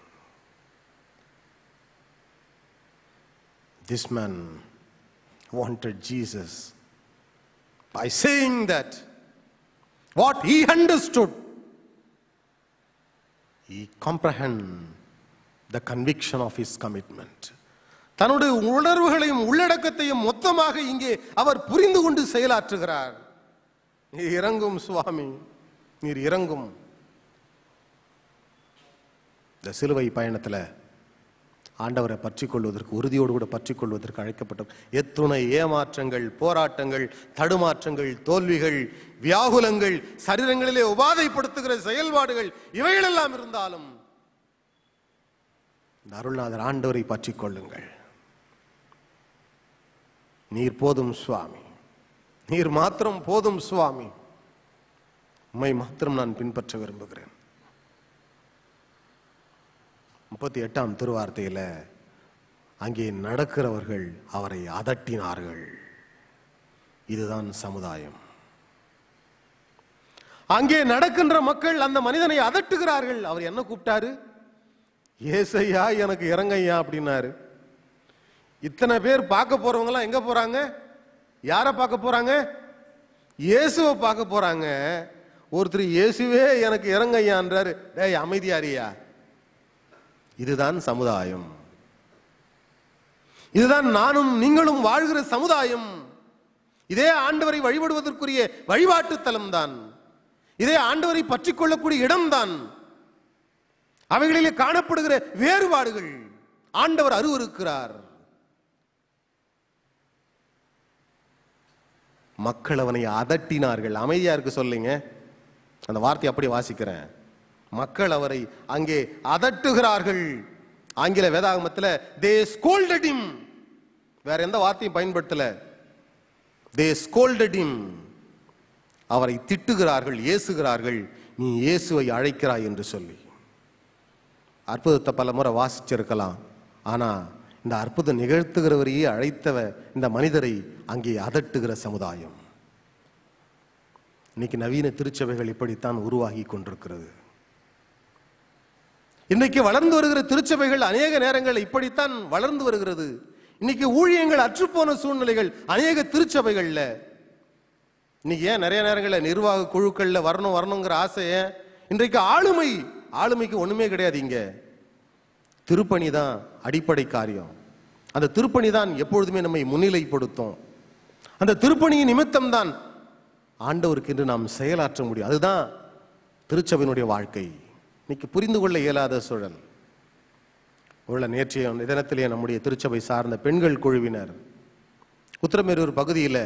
This man wanted Jesus by saying that what he understood, he comprehend the conviction of his commitment. தன்னுடைய உணர்வுகளையும் உள்ளடக்கத்தையும் மொத்தமாக இங்கே அவர் புரிந்து கொண்டு செயலாற்றுகிறார் நீர் இறங்கும் சுவாமி நீர் இறங்கும் இந்த சிலுவை பயணத்துல ஆண்டவரை பற்றிக் கொள்வதற்கு உறுதியோடு கூட பற்றிக் கொள்வதற்கு அழைக்கப்பட்டோம் எத்துணை ஏமாற்றங்கள் போராட்டங்கள் தடுமாற்றங்கள் தோல்விகள் வியாகுலங்கள் சரீரங்களிலே உபாதைப்படுத்துகிற செயல்பாடுகள் இவைகளெல்லாம் இருந்தாலும் இந்த அருள்நாதர் ஆண்டவரை பற்றிக் கொள்ளுங்கள் நீர் போதும் சுவாமி நீர் மாத்திரம் போதும் சுவாமி உம்மை மாத்திரம் நான் பின்பற்ற விரும்புகிறேன் முப்பத்தி எட்டாம் திருவார்த்தையில அங்கே நடக்கிறவர்கள் அவரை அதட்டினார்கள் இதுதான் சமுதாயம் அங்கே நடக்கின்ற மக்கள் அந்த மனிதனை அதட்டுகிறார்கள் அவர் என்ன கூப்பிட்டாரு ஏசையா எனக்கு இறங்கையா அப்படின்னாரு இத்தனை பேர் பார்க்க போறவங்க எல்லாம் எங்க போறாங்க யாரை பார்க்க போறாங்க இயேசுவை பார்க்க போறாங்க ஒருத்தர் இயேசுவே எனக்கு இறங்கையான்றாரு டேய் அமைதியாரியா இதுதான் சமுதாயம் இதுதான் நானும் நீங்களும் வாழ்கிற சமுதாயம் இதே ஆண்டவரை வழிபடுவதற்குரிய வழிபாட்டு தலம் தான் இதே ஆண்டவரை பற்றிக் கொள்ளக்கூடிய இடம்தான் அவைகளிலே காணப்படுகிற வேறுபாடுகள் ஆண்டவர் அருவருக்கிறார் மக்கள் அவனை அதட்டினார்கள் அமைதியா இருக்க சொல்லுங்க அந்த வார்த்தை அப்படி வாசிக்கிறேன் மக்கள் அவரை அங்கே அதட்டுகிறார்கள் ஆங்கில வேதாகமத்தில் தே ஸ்கோல்டட் him வேற எந்த வார்த்தையும் பயன்படுத்தல தே ஸ்கோல்டட் him அவரை திட்டுகிறார்கள் ஏசுகிறார்கள் நீ இயேசுவை அழைக்கிறாய் என்று சொல்லி அற்புதத்தை பல முறை வாசிச்சிருக்கலாம் ஆனா இந்த அற்புதம் நிகழ்த்துகிறவரையே அழைத்தவ இந்த மனிதரை அங்கே அதட்டுகிற சமுதாயம் இன்னைக்கு நவீன திருச்சபைகள் இப்படித்தான் உருவாகி கொண்டிருக்கிறது இன்னைக்கு வளர்ந்து வருகிற திருச்சபைகள் அநேக நேரங்கள் இப்படித்தான் வளர்ந்து வருகிறது இன்னைக்கு ஊழியங்கள் அற்றுப்போன சூழ்நிலைகள் அநேக திருச்சபைகள்ல இன்னைக்கு ஏன் நிறைய நேரங்களில் நிர்வாக குழுக்கள்ல வரணும் வரணுங்கிற ஆசை ஏன் இன்றைக்கு ஆளுமை ஆளுமைக்கு ஒண்ணுமே கிடையாது இங்க திருப்பணி தான் அடிப்படை காரியம் அந்த திருப்பணி தான் எப்பொழுதுமே நம்மை முன்னிலைப்படுத்தும் அந்த திருப்பணியின் நிமித்தம் தான் ஆண்டவருக்கு என்று நாம் செயலாற்ற முடியும் அதுதான் திருச்சபையினுடைய வாழ்க்கை இன்னைக்கு புரிந்து கொள்ள இயலாத சூழல் உள்ள நேற்றைய தினத்திலே நம்முடைய திருச்சபை சார்ந்த பெண்கள் குழுவினர் உத்தரமேரூர் பகுதியில்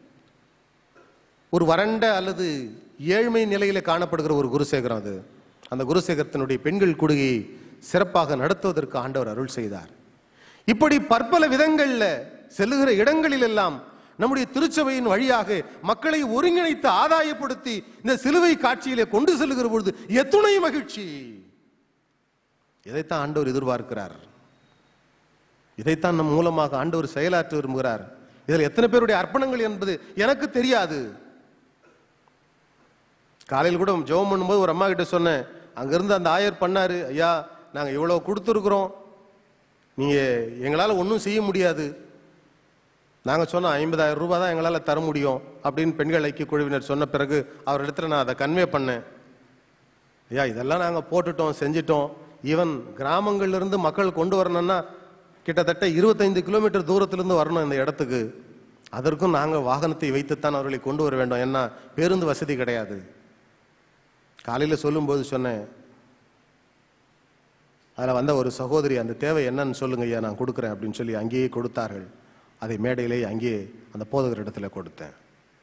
ஒரு வறண்ட அல்லது ஏழ்மை நிலையில காணப்படுகிற ஒரு குருசேகரம் அது அந்த குருசேகரத்தினுடைய பெண்கள் குடுகையை சிறப்பாக நடத்துவதற்கு ஆண்டவர் அருள் செய்தார் இப்படி பற்பல விதங்கள்ல செல்லுகிற இடங்களில் எல்லாம் நம்முடைய திருச்சபையின் வழியாக மக்களை ஒருங்கிணைத்து ஆதாயப்படுத்தி இந்த சிலுவை காட்சியிலே கொண்டு செல்லுகிற பொழுது எத்துணை மகிழ்ச்சி இதைத்தான் ஆண்டவர் எதிர்பார்க்கிறார் இதைத்தான் நம் மூலமாக ஆண்டவர் செயலாற்ற விரும்புகிறார் இதில் எத்தனை பேருடைய அர்ப்பணங்கள் என்பது எனக்கு தெரியாது காலையில் கூட ஜெபம் பண்ணும்போது ஒரு அம்மா கிட்ட சொன்னேன் அங்கிருந்து அந்த ஆயர் பண்ணாரு ஐயா நாங்கள் இவ்வளோ கொடுத்துருக்குறோம் நீங்கள் எங்களால் ஒன்றும் செய்ய முடியாது நாங்கள் சொன்னோம் ஐம்பதாயிரம் ரூபாய் தான் எங்களால் தர முடியும் அப்படின்னு பெண்கள் ஐக்கிய குழுவினர் சொன்ன பிறகு அவரிடத்துல நான் அதை கன்வே பண்ணேன் ஐயா இதெல்லாம் நாங்கள் போட்டுட்டோம் செஞ்சிட்டோம் ஈவன் கிராமங்கள்ல இருந்து மக்கள் கொண்டு வரணும்னா கிட்டத்தட்ட இருபத்தைந்து கிலோமீட்டர் தூரத்திலிருந்து வரணும் இந்த இடத்துக்கு அதற்கும் நாங்கள் வாகனத்தை வைத்துத்தான் அவர்களை கொண்டு வர வேண்டும் ஏன்னா பேருந்து வசதி கிடையாது காலையில் சொல்லும்போது சொன்னேன் அதில் வந்த ஒரு சகோதரி அந்த தேவை என்னன்னு சொல்லுங்க ஐயா நான் கொடுக்குறேன் அப்படின்னு சொல்லி அங்கேயே கொடுத்தார்கள் அதை மேடையிலே அங்கேயே அந்த போதகர் இடத்துல கொடுத்தேன்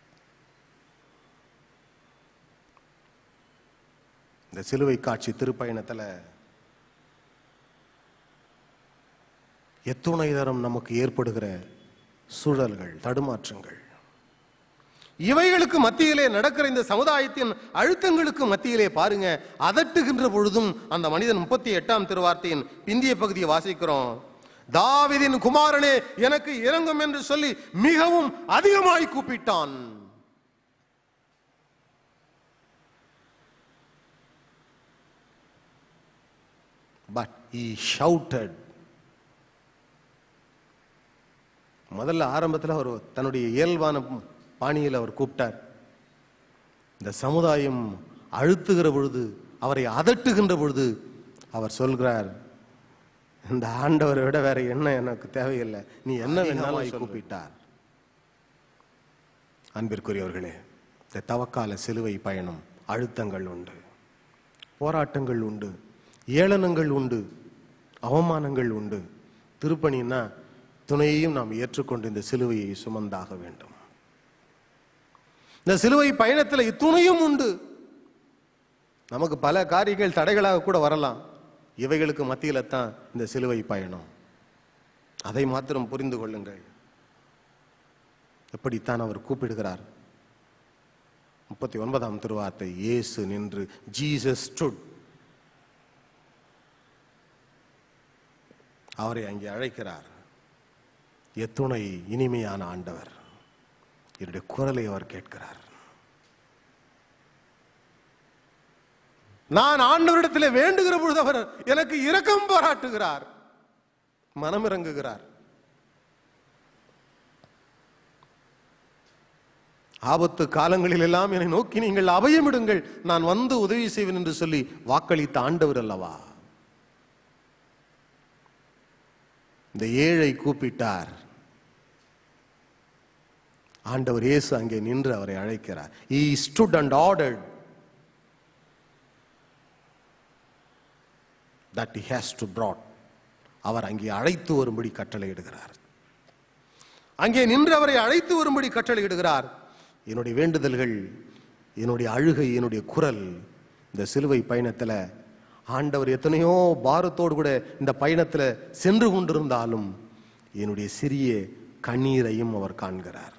இந்த சிலுவை காட்சி திருப்பயணத்தில் எத்துணை தரம் நமக்கு ஏற்படுகிற சூழல்கள் தடுமாற்றங்கள் இவைகளுக்கு மத்தியிலே நடக்கிற இந்த சமுதாயத்தின் அழுத்தங்களுக்கு மத்தியிலே பாருங்க அதட்டுகின்ற பொழுதும் அந்த மனிதன் முப்பத்தி எட்டாம் திருவார்த்தையின் பிந்திய பகுதியை வாசிக்கிறோம் தாவிதின் குமாரனே எனக்கு இறங்கும் என்று சொல்லி மிகவும் அதிகமாய் கூப்பிட்டான் பட் he shouted முதல்ல ஆரம்பத்தில் அவர் தன்னுடைய இயல்பான பாணியில் அவர் கூப்பிட்டார் இந்த சமுதாயம் அழுத்துகிற பொழுது அவரை அதட்டுகின்ற பொழுது அவர் சொல்கிறார் இந்த ஆண்டவரை விட வேற என்ன எனக்கு தேவையில்லை நீ என்ன வேணாலும் கூப்பிட்டார் அன்பிற்குரியவர்களே இந்த தவக்கால சிலுவை பயணம் அழுத்தங்கள் உண்டு போராட்டங்கள் உண்டு ஏளனங்கள் உண்டு அவமானங்கள் உண்டு திருப்பணின்னா துணையையும் நாம் ஏற்றுக்கொண்டு இந்த சிலுவையை சுமந்தாக வேண்டும் இந்த சிலுவை பயணத்தில் இத்துணையும் உண்டு நமக்கு பல காரியங்கள் தடைகளாக கூட வரலாம் இவைகளுக்கு மத்தியில தான் இந்த சிலுவை பயணம் அதை மாத்திரம் புரிந்து கொள்ளுங்கள் எப்படித்தான் அவர் கூப்பிடுகிறார் முப்பத்தி ஒன்பதாம் திருவார்த்தை இயேசு நின்று ஜீசஸ் ஸ்டுட் அவரை அங்கே அழைக்கிறார் எத்துணை இனிமையான ஆண்டவர் என்னுடைய குரலை அவர் கேட்கிறார் நான் ஆண்டவரிடத்தில் வேண்டுகிற பொழுது அவர் எனக்கு இரக்கம் பாராட்டுகிறார் மனம் இறங்குகிறார் ஆபத்து காலங்களில் எல்லாம் என்னை நோக்கி நீங்கள் அபயமிடுங்கள் நான் வந்து உதவி செய்வேன் என்று சொல்லி வாக்களித்த ஆண்டவர் அல்லவா இந்த ஏழை கூப்பிட்டார் ஆண்டவர் இயேசு அங்கே நின்று அவரை அழைக்கிறார் he stood and ordered that he has to brought அவர் அங்கே அழைத்து வரும்படி கட்டளையிடுகிறார் அங்கே நின்று அவரை அழைத்து வரும்படி கட்டளையிடுகிறார் என்னுடைய வேண்டுதல்கள் என்னுடைய அழுகை என்னுடைய குரல் இந்த சிலுவை பயணத்துல ஆண்டவர் எத்தனையோ பாரத்தோடு கூட இந்த பயணத்துல சென்று கொண்டிருந்தாலும் என்னுடைய சிறிய கண்ணீரையும் அவர் காண்கிறார்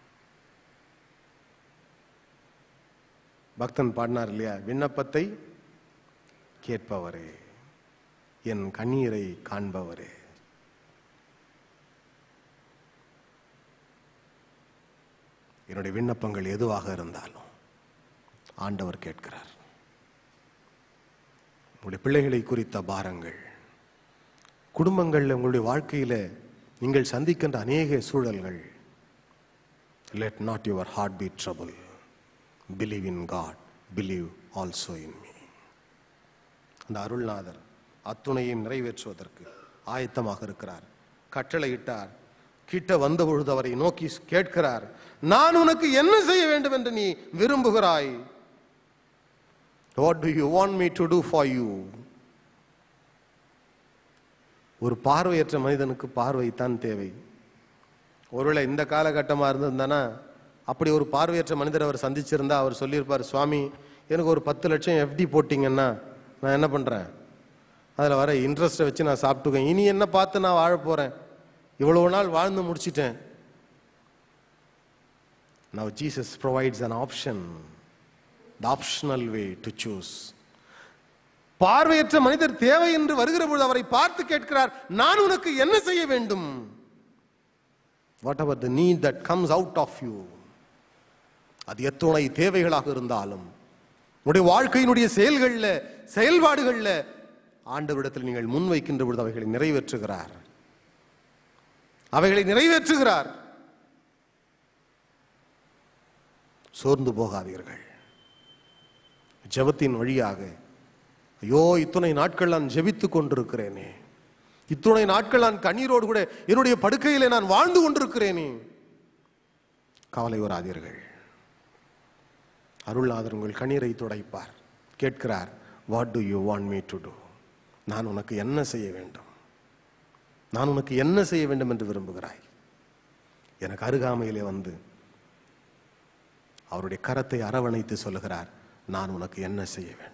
பக்தன் பாடினார் இல்லையா விண்ணப்பத்தை கேட்பவரே என் கண்ணீரை காண்பவரே என்னுடைய விண்ணப்பங்கள் எதுவாக இருந்தாலும் ஆண்டவர் கேட்கிறார் உங்களுடைய பிள்ளைகளை குறித்த பாரங்கள் குடும்பங்களில் உங்களுடைய வாழ்க்கையில நீங்கள் சந்திக்கின்ற அநேக சூழல்கள் let not your heart be trouble believe in God believe also in me அந்த அருள்நாதர் அத்துணையும் நிறைவேற்றுவதற்கு ஆயத்தமாக இருக்கிறார் கட்டளையிட்டார் கிட்ட வந்த பொழுது அவரை நோக்கி கேட்கிறார் நான் உனக்கு என்ன செய்ய வேண்டும் என்று நீ விரும்புகிறாய் what do you want me to do for you ஒரு பார்வையற்ற மனிதனுக்கு பார்வை தான் தேவை ஒருவேளை இந்த காலகட்டமாக இருந்திருந்தானா அப்படி ஒரு பார்வையற்ற மனிதர் அவர் சந்திச்சிருந்தா அவர் சொல்லியிருப்பார் சுவாமி எனக்கு ஒரு பத்து லட்சம் எஃப்டி போட்டிங்கன்னா நான் என்ன பண்ணுறேன் அதில் வர இன்ட்ரெஸ்ட்டை வச்சு நான் சாப்பிட்டுக்கேன் இனி என்ன பார்த்து நான் வாழ போகிறேன் இவ்வளவு நாள் வாழ்ந்து முடிச்சிட்டேன் Now Jesus provides an option, the optional way to choose. பார்வையற்ற மனிதர் தேவை என்று வருகிற பொழுது அவரை பார்த்து கேட்கிறார் நான் உனக்கு என்ன செய்ய வேண்டும் whatever the need that comes out of you அது எத்துணை தேவைகளாக இருந்தாலும் உடைய வாழ்க்கையினுடைய செயல்களில் செயல்பாடுகளில் ஆண்டவரிடத்தில் நீங்கள் முன்வைக்கின்ற பொழுது அவைகளை நிறைவேற்றுகிறார் அவைகளை நிறைவேற்றுகிறார் சோர்ந்து போகாதீர்கள் ஜெபத்தின் வழியாக ஐயோ இத்தனை நாட்கள் நான் ஜெபித்துக் கொண்டிருக்கிறேனே இத்துணை நாட்கள் நான் கண்ணீரோடு கூட என்னுடைய படுக்கையிலே நான் வாழ்ந்து கொண்டிருக்கிறேனே கவலை வராதீர்கள் அருள்நாதர் உங்கள் கண்ணீரை துடைப்பார் கேட்கிறார் what do you want me to do நான் உனக்கு என்ன செய்ய வேண்டும் நான் உனக்கு என்ன செய்ய வேண்டும் என்று விரும்புகிறாய் எனக்கு அருகாமையிலே வந்து அவருடைய கரத்தை அரவணைத்து சொல்லுகிறார் நான் உனக்கு என்ன செய்ய வேண்டும்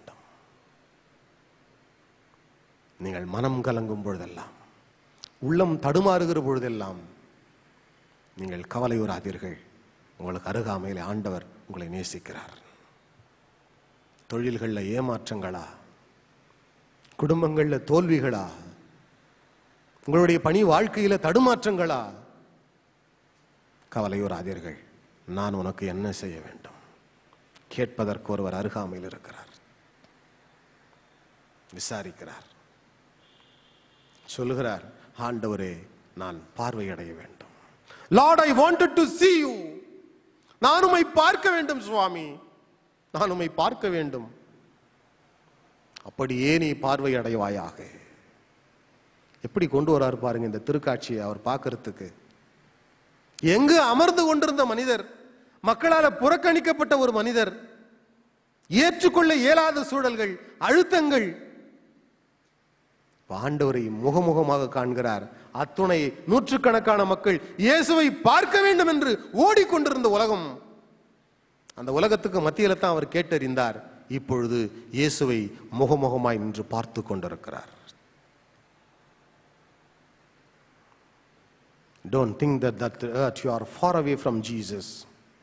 நீங்கள் மனம் கலங்கும் பொழுதெல்லாம் உள்ளம் தடுமாறுகிற பொழுதெல்லாம் நீங்கள் கவலையுறாதீர்கள் உங்களுக்கு அருகாமையிலே ஆண்டவர் உங்களை நேசிக்கிறார் தொழில்களில் ஏமாற்றங்களா குடும்பங்களில் தோல்விகளா உங்களுடைய பணி வாழ்க்கையில தடுமாற்றங்களா கவலையுறாதீர்கள் நான் உனக்கு என்ன செய்ய வேண்டும் கேட்பதற்கு ஒருவர் அருகாமையில் இருக்கிறார் விசாரிக்கிறார் சொல்லுகிறார் ஆண்டவரே நான் பார்வையடைய வேண்டும் Lord I wanted to see you நான் உம்மை பார்க்க வேண்டும் சுவாமி நான் உம்மை பார்க்க வேண்டும் அப்படியே நீ பார்வை அடைவாயாக எப்படி கொண்டு வராரு பாருங்க இந்த திருக்காட்சியை அவர் பார்க்கறதுக்கு எங்கு அமர்ந்து கொண்டிருந்த மனிதர் மக்களால புறக்கணிக்கப்பட்ட ஒரு மனிதர் ஏற்றுக்கொள்ள இயலாத சூழல்கள் அழுத்தங்கள் ஆண்டவரை முகமுகமாக காண்கிறார் அத்துணை நூற்றுக்கணக்கான மக்கள் இயேசுவை பார்க்க வேண்டும் என்று ஓடிக்கொண்டிருந்த உலகம் அந்த உலகத்துக்கு மத்தியில தான் அவர் கேட்டறிந்தார் இப்பொழுது இயேசுவை முகமுகமாய் நின்று பார்த்து கொண்டிருக்கிறார் Don't think that, that, that you are far away from Jesus.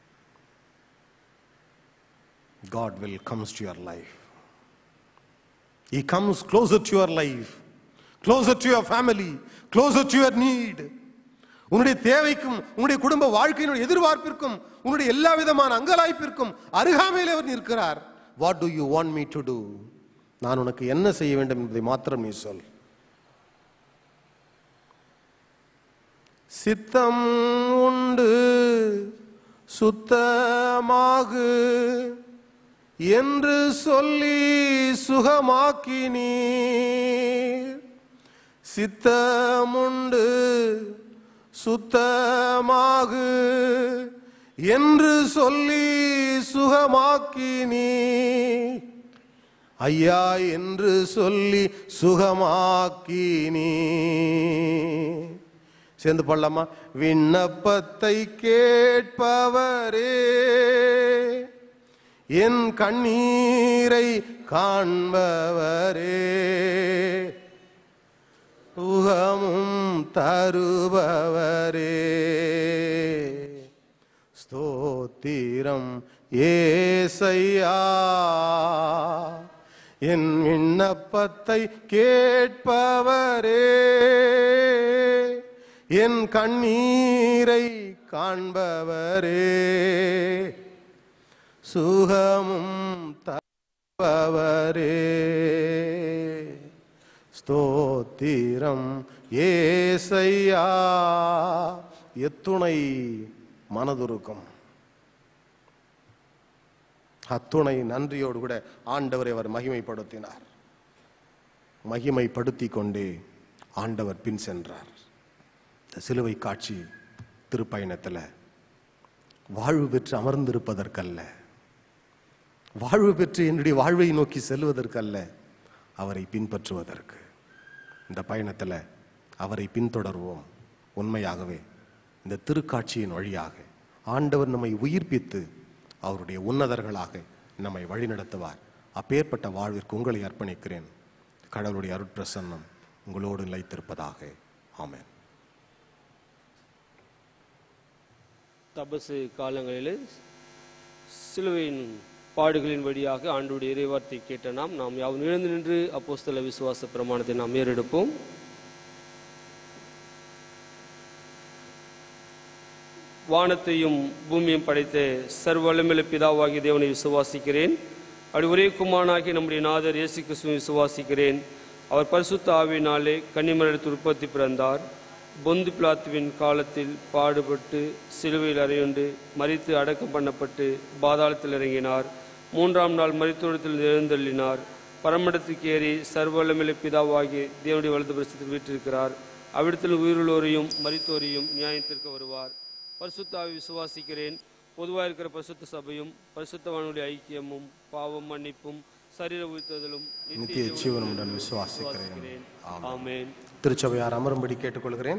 God will comes to your life. He comes closer to your life, closer to your family, closer to your need. உன்னுடைய தேவைக்கும் உன்னுடைய குடும்ப வாழ்க்கையினுடைய எதிர்பார்ப்பிற்கும் உன்னுடைய எல்லா விதமான அங்கலாய்ப்பிற்கும் அருகாமையில் அவர் நிற்கிறார் what do you want me to do நான் உனக்கு என்ன செய்ய வேண்டும் என்பதை மாத்திரம் நீ சொல் சித்தம் உண்டு சுத்தமாகு என்று சொல்லி சுகமாக்கினீர் சித்தமுண்டு சுத்தமாகு என்று சொல்லி சுகமாக்கினீர் ஐயா என்று சொல்லி சுகமாக்கினீ சேர்ந்து பாடலாமா விண்ணப்பத்தை கேட்பவரே என் கண்ணீரை காண்பவரே சுகமும் தருபவரே ஸ்தோத்திரம் ஏசையா என் விண்ணப்பத்தை கேட்பவரே என் கண்ணீரை காண்பவரே சுகமும் தருபவரே ஸ்தோத்திரம் ஏசையா எத்துணை மனதுருக்கம் அத்துணை நன்றியோடு கூட ஆண்டவரை அவர் மகிமைப்படுத்தினார் மகிமைப்படுத்தி கொண்டே ஆண்டவர் பின் சென்றார் இந்த சிலுவை காட்சி திருப்பயணத்தில் வாழ்வு பெற்று அமர்ந்திருப்பதற்கல்ல வாழ்வு பெற்று என்னுடைய வாழ்வை நோக்கி செல்வதற்கல்ல அவரை பின்பற்றுவதற்கு இந்த பயணத்தில் அவரை பின்தொடர்வோம் உண்மையாகவே இந்த திருக்காட்சியின் வழியாக ஆண்டவர் நம்மை உயிர்ப்பித்து அவருடைய உன்னதர்களாக நம்மை வழிநடத்துவார் அப்பேற்பட்ட வாழ்விற்கு உங்களை அர்ப்பணிக்கிறேன் கடவுளுடைய அருட்பிரசன்னம் உங்களோடு நிலைத்திருப்பதாக ஆமென் தபசு காலங்களில் சிலுவையின் பாடுகளின் வழியாக ஆண்டுடைய இறைவார்த்தை கேட்ட நாம் நாம் யாவும் எழுந்து நின்று அப்போஸ்தல விசுவாச பிரமாணத்தை நாம் ஏறெடுப்போம் வானத்தையும் பூமியும் படைத்த சர்வலமில பிதாவாகிய தேவனை விசுவாசிக்கிறேன் அப்படி ஒரே குமாரனாகிய நம்முடைய நாதர் இயேசு கிறிஸ்துவை விசுவாசிக்கிறேன் அவர் பரிசுத்த ஆவியினாலே கன்னிமரத்து உற்பத்தி பிறந்தார் பொந்து பிளாத்துவின் காலத்தில் பாடுபட்டு சிலுவையில் அறையுண்டு மரித்து அடக்கம் பண்ணப்பட்டு பாதாளத்தில் இறங்கினார் மூன்றாம் நாள் மரித்தோடத்தில் எழுந்தள்ளினார் பரமடத்துக்கு ஏறி சர்வலமில பிதாவாகிய தேவனுடைய வலது பிரசத்தில் வீற்றிருக்கிறார் அவ்விடத்தில் உயிருள்ளோரையும் மரித்தோரையும் நியாயத்திற்கு வருவார் பரிசுத்தாவை விசுவாசிக்கிறேன் பொதுவாக இருக்கிற பரிசுத்த சபையும் பரிசுத்தவானுடைய ஐக்கியமும் பாவம் மன்னிப்பும் சரீர உயிர்த்ததலும் நித்திய ஜீவனமுடன் விசுவாசிக்கிறேன் விசுவாசிக்கிறேன் ஆமென் திருச்சபையார் அமரும்படி கேட்டுக்கொள்கிறேன்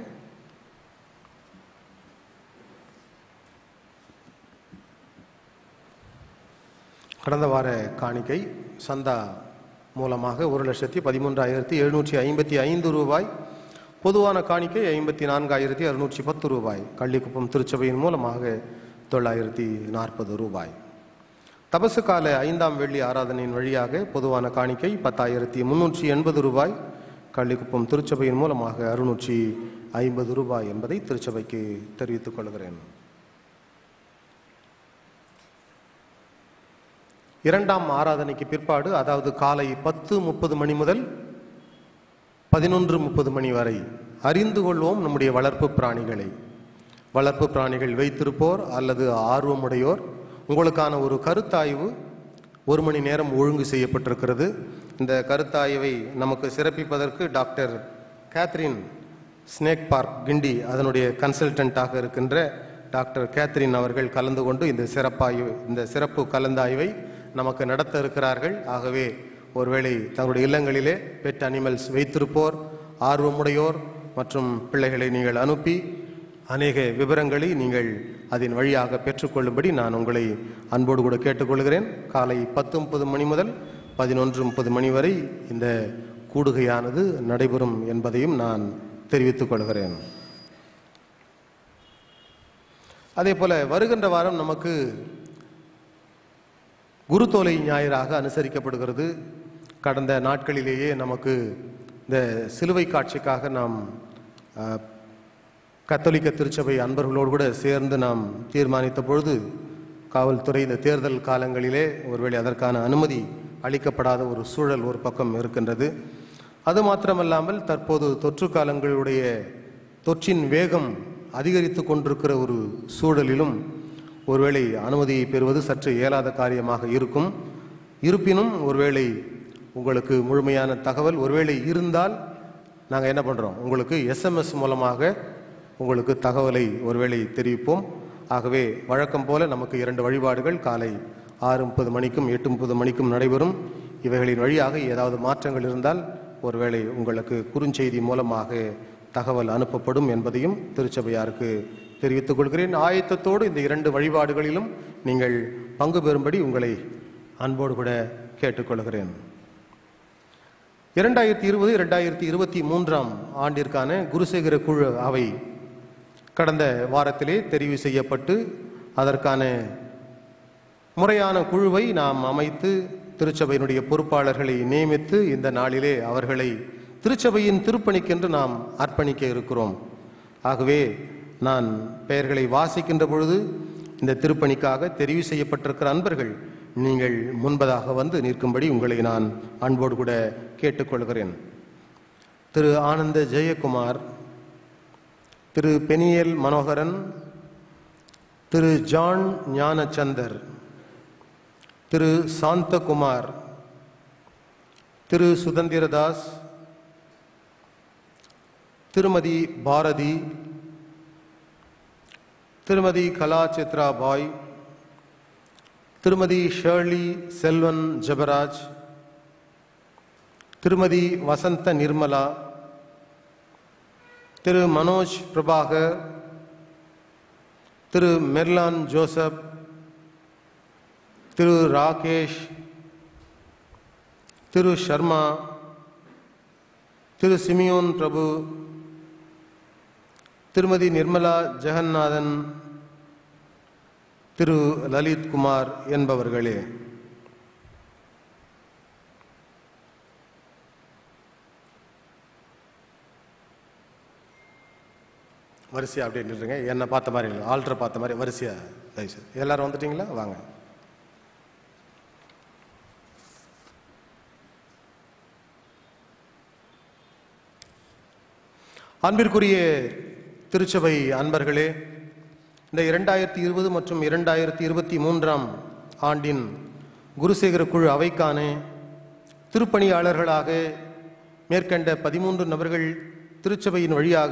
கடந்த வார காணிக்கை சந்தா மூலமாக ஒரு லட்சத்தி பதிமூன்றாயிரத்தி எழுநூற்றி ஐம்பத்தி ஐந்து ரூபாய் பொதுவான காணிக்கை ஐம்பத்தி நான்காயிரத்தி அறுநூற்றி பத்து ரூபாய் கள்ளிக்குப்பம் திருச்சபையின் மூலமாக தொள்ளாயிரத்தி நாற்பது ரூபாய் தபசு கால ஐந்தாம் வெள்ளி ஆராதனையின் வழியாக பொதுவான காணிக்கை பத்தாயிரத்தி முன்னூற்றி எண்பது ரூபாய் கள்ளிக்குப்பம் திருச்சபையின் மூலமாக அறுநூற்றி ஐம்பது ரூபாய் என்பதை திருச்சபைக்கு தெரிவித்துக் கொள்கிறேன் இரண்டாம் ஆராதனைக்கு பிற்பாடு அதாவது காலை பத்து முப்பது மணி முதல் பதினொன்று முப்பது மணி வரை அறிந்து கொள்வோம் நம்முடைய வளர்ப்பு பிராணிகளை வளர்ப்பு பிராணிகள் வைத்திருப்போர் அல்லது ஆர்வமுடையோர் உங்களுக்கான ஒரு கருத்தாய்வு ஒரு மணி நேரம் ஒழுங்கு செய்யப்பட்டிருக்கிறது இந்த கருத்தாய்வை நமக்கு சிறப்பிப்பதற்கு doctor Catherine snake park Guindy அதனுடைய கன்சல்டண்ட்டாக இருக்கின்ற டாக்டர் கேத்ரின் அவர்கள் கலந்து கொண்டு இந்த சிறப்பாய்வு இந்த சிறப்பு கலந்தாய்வை நமக்கு நடத்த இருக்கிறார்கள் ஆகவே ஒருவேளை தங்களுடைய இல்லங்களிலே பெட் அனிமல்ஸ் வைத்திருப்போர் ஆர்வமுடையோர் மற்றும் பிள்ளைகளை நீங்கள் அனுப்பி அநேக விவரங்களை நீங்கள் அதன் வழியாக பெற்றுக்கொள்ளும்படி நான் உங்களை அன்போடு கூட கேட்டுக்கொள்கிறேன் காலை பத்து முப்பது மணி முதல் பதினொன்று முப்பது மணி வரை இந்த கூடுகையானது நடைபெறும் என்பதையும் நான் தெரிவித்துக் கொள்கிறேன் அதே போல வருகின்ற வாரம் நமக்கு குருத்தோலை ஞாயிறாக அனுசரிக்கப்படுகிறது கடந்த நாட்களிலேயே நமக்கு இந்த சிலுவை காட்சிக்காக நாம் அஹ், கத்தோலிக்க திருச்சபை அன்பர்களோடு கூட சேர்ந்து நாம் தீர்மானித்த பொழுது காவல்துறை இந்த தேர்தல் காலங்களிலே ஒருவேளை அதற்கான அனுமதி அளிக்கப்படாத ஒரு சூழல் ஒரு பக்கம் இருக்கின்றது அது மாத்திரமல்லாமல் தற்போது தொற்று காலங்களுடைய தொற்றின் வேகம் அதிகரித்து கொண்டிருக்கிற ஒரு சூழலிலும் ஒருவேளை அனுமதியை பெறுவது சற்று இயலாத காரியமாக இருக்கும் இருப்பினும் ஒருவேளை உங்களுக்கு முழுமையான தகவல் ஒருவேளை இருந்தால் நாங்கள் என்ன பண்ணுறோம் உங்களுக்கு எஸ்எம்எஸ் மூலமாக உங்களுக்கு தகவலை ஒருவேளை தெரிவிப்போம் ஆகவே வழக்கம் போல நமக்கு இரண்டு வழிபாடுகள் காலை ஆறு முப்பது மணிக்கும் எட்டு முப்பது மணிக்கும் நடைபெறும் இவைகளின் வழியாக ஏதாவது மாற்றங்கள் இருந்தால் ஒருவேளை உங்களுக்கு குறுஞ்செய்தி மூலமாக தகவல் அனுப்பப்படும் என்பதையும் திருச்சபையாருக்கு தெரிவித்துக் கொள்கிறேன் ஆயத்தத்தோடு இந்த இரண்டு வழிபாடுகளிலும் நீங்கள் பங்கு பெறும்படி உங்களை அன்போடு கூட கேட்டுக்கொள்கிறேன் இரண்டாயிரத்தி இருபது இரண்டாயிரத்தி இருபத்தி மூன்றாம் ஆண்டிற்கான குருசேகர குழு அவை கடந்த வாரத்திலே தெரிவு செய்யப்பட்டு அதற்கான முறையான குழுவை நாம் அமைத்து திருச்சபையினுடைய பொறுப்பாளர்களை நியமித்து இந்த நாளிலே அவர்களை திருச்சபையின் திருப்பணிக்கென்று நாம் அர்ப்பணிக்க இருக்கிறோம் ஆகவே நான் பெயர்களை வாசிக்கின்ற பொழுது இந்த திருப்பணிக்காக தெரிவு செய்யப்பட்டிருக்கிற அன்பர்கள் நீங்கள் முன்பதாக வந்து நிற்கும்படி உங்களை நான் அன்போடு கூட கேட்டுக்கொள்கிறேன் திரு ஆனந்த ஜெயக்குமார் திரு பெனியல் மனோகரன் திரு ஜான் ஞானச்சந்தர் திரு சாந்தகுமார் திரு சுதந்திரதாஸ் திருமதி பாரதி திருமதி கலா சித்ரா பாய் திருமதி ஷேர்லி செல்வன் ஜெபராஜ் திருமதி வசந்த நிர்மலா திரு மனோஜ் பிரபாகர் திரு மெர்லான் ஜோசப் திரு ராகேஷ் திரு சர்மா திரு சிமியோன் பிரபு திருமதி நிர்மலா ஜெகநாதன் திரு லலித் குமார் என்பவர்களே வரிசையா அப்படியே நில்லுங்க என்னை பார்த்த மாதிரி இல்லை ஆல்டரை பார்த்த மாதிரி வரிசையா தயவுசெய்து எல்லாரும் வந்துட்டீங்களா வாங்க அன்பிற்குரிய திருச்சபை அன்பர்களே இந்த இரண்டாயிரத்தி இருபது மற்றும் இரண்டாயிரத்தி இருபத்தி மூன்றாம் ஆண்டின் குருசேகர குழு அவைக்கான திருப்பணியாளர்களாக மேற்கண்ட பதிமூன்று நபர்கள் திருச்சபையின் வழியாக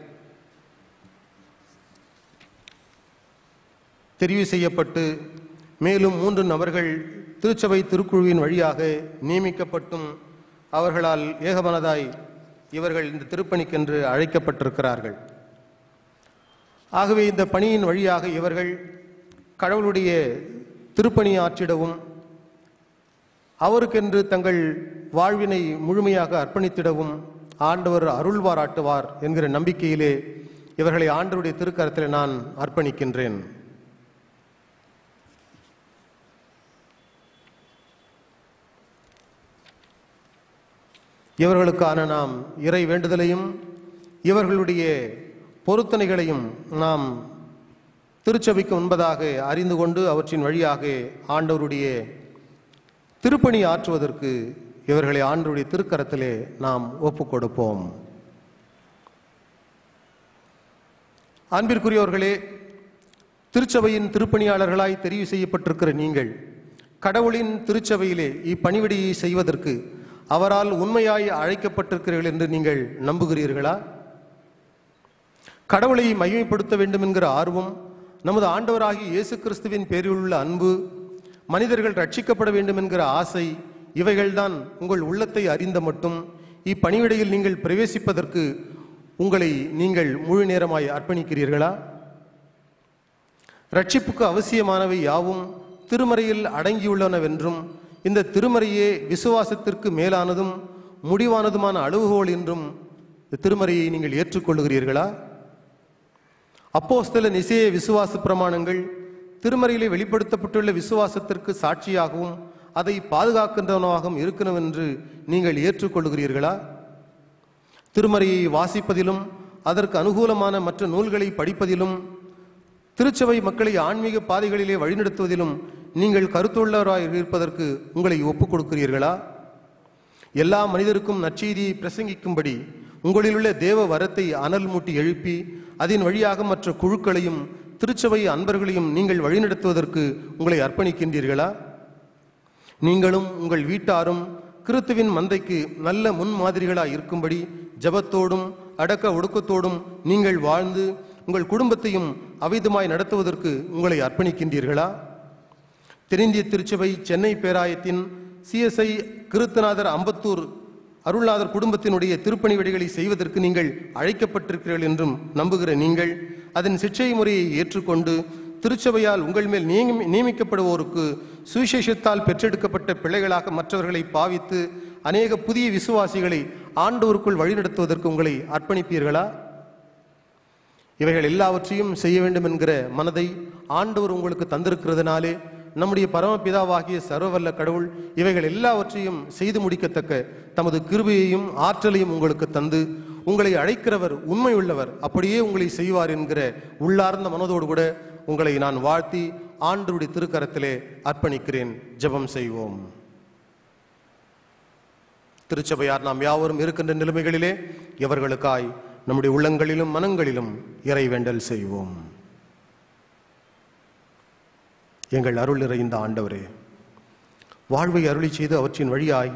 தெரிவு செய்யப்பட்டு மேலும் மூன்று நபர்கள் திருச்சபை திருக்குழுவின் வழியாக நியமிக்கப்பட்டும் அவர்களால் ஏகமனதாய் இவர்கள் இந்த திருப்பணிக்கென்று அழைக்கப்பட்டிருக்கிறார்கள் ஆகவே இந்த பணியின் வழியாக இவர்கள் கடவுளுடைய திருப்பணி ஆற்றிடவும் அவருக்கென்று தங்கள் வாழ்வினை முழுமையாக அர்ப்பணித்திடவும் ஆண்டவர் அருள் பாராட்டுவார் என்கிற நம்பிக்கையிலே இவர்களை ஆண்டவருடைய திருக்கரத்தில் நான் அர்ப்பணிக்கின்றேன் இவர்களுக்கான நாம் இறை வேண்டுதலையும் இவர்களுடைய பொருத்தனைகளையும் நாம் திருச்சபைக்கு முன்பதாக அறிந்து கொண்டு அவற்றின் வழியாக ஆண்டவருடைய திருப்பணி ஆற்றுவதற்கு இவர்களை ஆண்டவருடைய திருக்கரத்திலே நாம் ஒப்புக் கொடுப்போம் அன்பிற்குரியவர்களே திருச்சபையின் திருப்பணியாளர்களாய் தெரிவு செய்யப்பட்டிருக்கிற நீங்கள் கடவுளின் திருச்சபையிலே இப்பணிவிடையை செய்வதற்கு அவரால் உண்மையாய் அழைக்கப்பட்டிருக்கிறீர்கள் என்று நீங்கள் நம்புகிறீர்களா கடவுளை மகிமைப்படுத்த வேண்டும் என்கிற ஆர்வம் நமது ஆண்டவராகிய இயேசு கிறிஸ்துவின் பேரில் உள்ள அன்பு மனிதர்கள் ரட்சிக்கப்பட வேண்டும் என்கிற ஆசை இவைகள்தான் உங்கள் உள்ளத்தை அறிந்த மட்டும் இப்பணிவிடையில் நீங்கள் பிரவேசிப்பதற்கு உங்களை நீங்கள் முழு நேரமாய் அர்ப்பணிக்கிறீர்களா ரட்சிப்புக்கு அவசியமானவை யாவும் திருமறையில் அடங்கியுள்ளனவென்றும் இந்த திருமறையே விசுவாசத்திற்கு மேலானதும் முடிவானதுமான அளவுகோல் என்றும் இந்த திருமறையை நீங்கள் ஏற்றுக்கொள்கிறீர்களா அப்போஸ்தல நிசேய விசுவாச பிரமாணங்கள் திருமறையிலே வெளிப்படுத்தப்பட்டுள்ள விசுவாசத்திற்கு சாட்சியாகவும் அதை பாதுகாக்கின்றனவாகவும் இருக்கணும் என்று நீங்கள் ஏற்றுக்கொள்கிறீர்களா திருமறையை வாசிப்பதிலும் அதற்கு அனுகூலமான மற்ற நூல்களை படிப்பதிலும் திருச்சபை மக்களை ஆன்மீக பாதைகளிலே வழிநடத்துவதிலும் நீங்கள் கருத்துள்ளவராய் இருப்பதற்கு உங்களை ஒப்புக் கொடுக்கிறீர்களா எல்லா மனிதருக்கும் நற்செய்தியை பிரசங்கிக்கும்படி உங்களிலுள்ள தேவ வரத்தை அனல் மூட்டி எழுப்பி அதன் வழியாக மற்ற குழுக்களையும் திருச்சபை அன்பர்களையும் நீங்கள் வழிநடத்துவதற்கு உங்களை அர்ப்பணிக்கின்றீர்களா நீங்களும் உங்கள் வீட்டாரும் கிறித்துவின் மந்தைக்கு நல்ல முன்மாதிரிகளாய் இருக்கும்படி ஜபத்தோடும் அடக்க ஒடுக்கத்தோடும் நீங்கள் வாழ்ந்து உங்கள் குடும்பத்தையும் அவிதமாய் நடத்துவதற்கு உங்களை அர்ப்பணிக்கின்றீர்களா தென்னிந்திய திருச்சபை சென்னை பேராயத்தின் சிஎஸ்ஐ கிருத்தநாதர் அம்பத்தூர் அருள்நாதர் குடும்பத்தினுடைய திருப்பணி வழிகளை செய்வதற்கு நீங்கள் அழைக்கப்பட்டிருக்கிறீர்கள் என்றும் நம்புகிற நீங்கள் அதன் சிற்றை முறையை ஏற்றுக்கொண்டு திருச்சபையால் உங்கள் மேல் நியமி- நியமிக்கப்படுவோருக்கு சுவிசேஷத்தால் பெற்றெடுக்கப்பட்ட பிள்ளைகளாக மற்றவர்களை பாவித்து அநேக புதிய விசுவாசிகளை ஆண்டோருக்குள் வழிநடத்துவதற்கு உங்களை அர்ப்பணிப்பீர்களா இவைகள் எல்லாவற்றையும் செய்ய வேண்டும் என்கிற மனதை ஆண்டவர் உங்களுக்கு தந்திருக்கிறதுனாலே நம்முடைய பரமபிதாவாகிய சர்வவல்ல கடவுள் இவைகள் எல்லாவற்றையும் செய்து முடிக்கத்தக்க தமது கிருபையையும் ஆற்றலையும் உங்களுக்கு தந்து உங்களை அழைக்கிறவர் உண்மை உள்ளவர் அப்படியே உங்களை செய்வார் என்கிற உள்ளார்ந்த மனதோடு கூட உங்களை நான் வாழ்த்தி ஆண்டருடைய திருக்கரத்திலே அர்ப்பணிக்கிறேன் ஜெபம் செய்வோம் திருச்சபையார் நாம் யாவரும் இருக்கின்ற நிலைமைகளிலே இவர்களுக்காய் நம்முடைய உள்ளங்களிலும் மனங்களிலும் இறைவேண்டல் செய்வோம் எங்கள் அருள் நிறைந்த ஆண்டவரே வாழ்வை அருளி செய்து அவற்றின் வழியாய்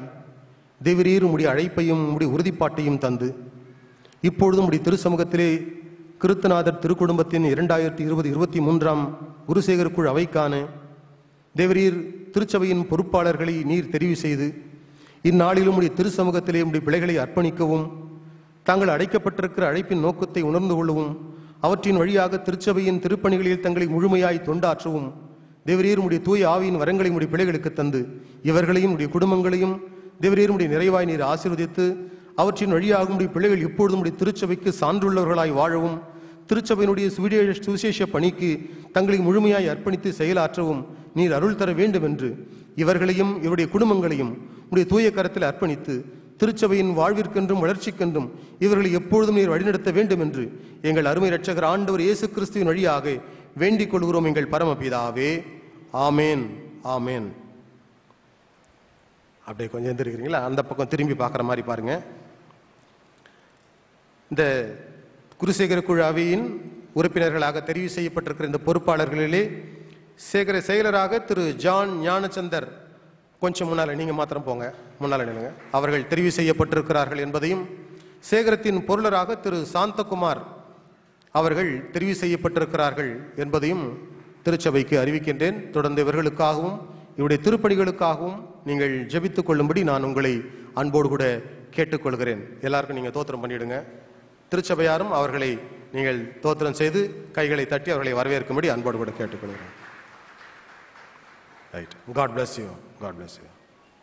தேவரீர் உம்முடைய அழைப்பையும் உம்முடைய உறுதிப்பாட்டையும் தந்து இப்பொழுதும் உடைய திருசமூகத்திலே கிருத்தநாதர் திருக்குடும்பத்தின் இரண்டாயிரத்தி இருபது இருபத்தி மூன்றாம் குருசேகர் குழு அவைக்கான தேவரீர் திருச்சபையின் பொறுப்பாளர்களை நீர் தெரிவு செய்து இந்நாளிலும் உடைய திருச்சமூகத்திலே உடைய பிழைகளை அர்ப்பணிக்கவும் தாங்கள் அடைக்கப்பட்டிருக்கிற அழைப்பின் நோக்கத்தை உணர்ந்து கொள்ளவும் அவற்றின் வழியாக திருச்சபையின் திருப்பணிகளில் தங்களை முழுமையாய் தொண்டாற்றவும் தேவரீர் உடைய தூய ஆவியின் வரங்களை உடைய பிழைகளுக்கு தந்து இவர்களையும் உடைய குடும்பங்களையும் தேவரீர் உடைய நிறைவாய் நீர் ஆசீர்வதித்து அவற்றின் வழியாக உடைய பிள்ளைகள் எப்பொழுதும் உடைய திருச்சபைக்கு சான்றுள்ளவர்களாய் வாழவும் திருச்சபையினுடைய சுவிசேஷ சுவிசேஷ பணிக்கு தங்களை முழுமையாய் அர்ப்பணித்து செயலாற்றவும் நீர் அருள் தர வேண்டும் என்று இவர்களையும் இவருடைய குடும்பங்களையும் உடைய தூய கரத்தில் அர்ப்பணித்து திருச்சபையின் வாழ்விற்கென்றும் வளர்ச்சிக்கென்றும் இவர்களை எப்பொழுதும் நீர் வழிநடத்த வேண்டும் என்று எங்கள் அருமை இரட்சகர் ஆண்டவர் இயேசு கிறிஸ்துவின் வழியாக வேண்டிக் கொள்கிறோம் எங்கள் பரமபிதாவே ஆமேன் ஆமேன் அப்படியே கொஞ்சம் எந்திருக்கிறீங்களா அந்த பக்கம் திரும்பி பார்க்குற மாதிரி பாருங்க இந்த குருசேகர குழு அவையின் உறுப்பினர்களாக தெரிவு செய்யப்பட்டிருக்கிற இந்த பொறுப்பாளர்களிலே சேகர செயலராக திரு ஜான் ஞானச்சந்தர் கொஞ்சம் முன்னால் நீங்கள் மாத்திரம் போங்க முன்னால் நில்லுங்க அவர்கள் தெரிவு செய்யப்பட்டிருக்கிறார்கள் என்பதையும் சேகரத்தின் பொருளராக திரு சாந்தகுமார் அவர்கள் தெரிவு செய்யப்பட்டிருக்கிறார்கள் என்பதையும் திருச்சபைக்கு அறிவிக்கின்றேன் தொடர்ந்து இவர்களுக்காகவும் இவருடைய திருப்பணிகளுக்காகவும் நீங்கள் ஜெபித்துக் கொள்ளும்படி நான் உங்களை அன்போடு கூட கேட்டுக்கொள்கிறேன் எல்லாருக்கும் நீங்கள் தோத்திரம் பண்ணிடுங்க திருச்சபையாரும் அவர்களை நீங்கள் தோத்திரம் செய்து கைகளை தட்டி அவர்களை வரவேற்கும்படி அன்போடு கூட கேட்டுக்கொள்கிறேன் right God bless you God bless you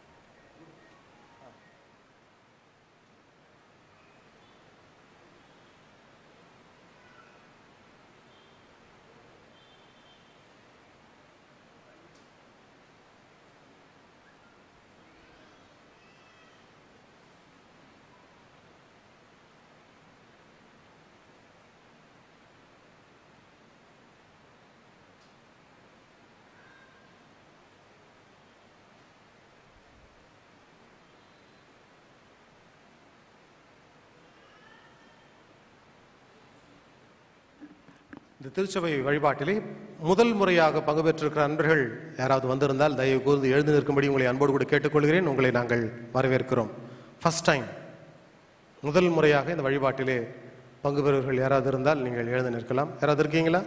இந்த திருச்சபை வழிபாட்டிலே முதல் முறையாக பங்கு பெற்றிருக்கிற அன்பர்கள் யாராவது வந்திருந்தால் தயவு கூர்ந்து எழுந்து நிற்கும்படி உங்களை அன்போடு கூட கேட்டுக்கொள்கிறேன் உங்களை நாங்கள் வரவேற்கிறோம் ஃபர்ஸ்ட் டைம் முதல் முறையாக இந்த வழிபாட்டிலே பங்கு பெறுவர்கள் யாராவது இருந்தால் நீங்கள் எழுந்து நிற்கலாம் யாராவது இருக்கீங்களா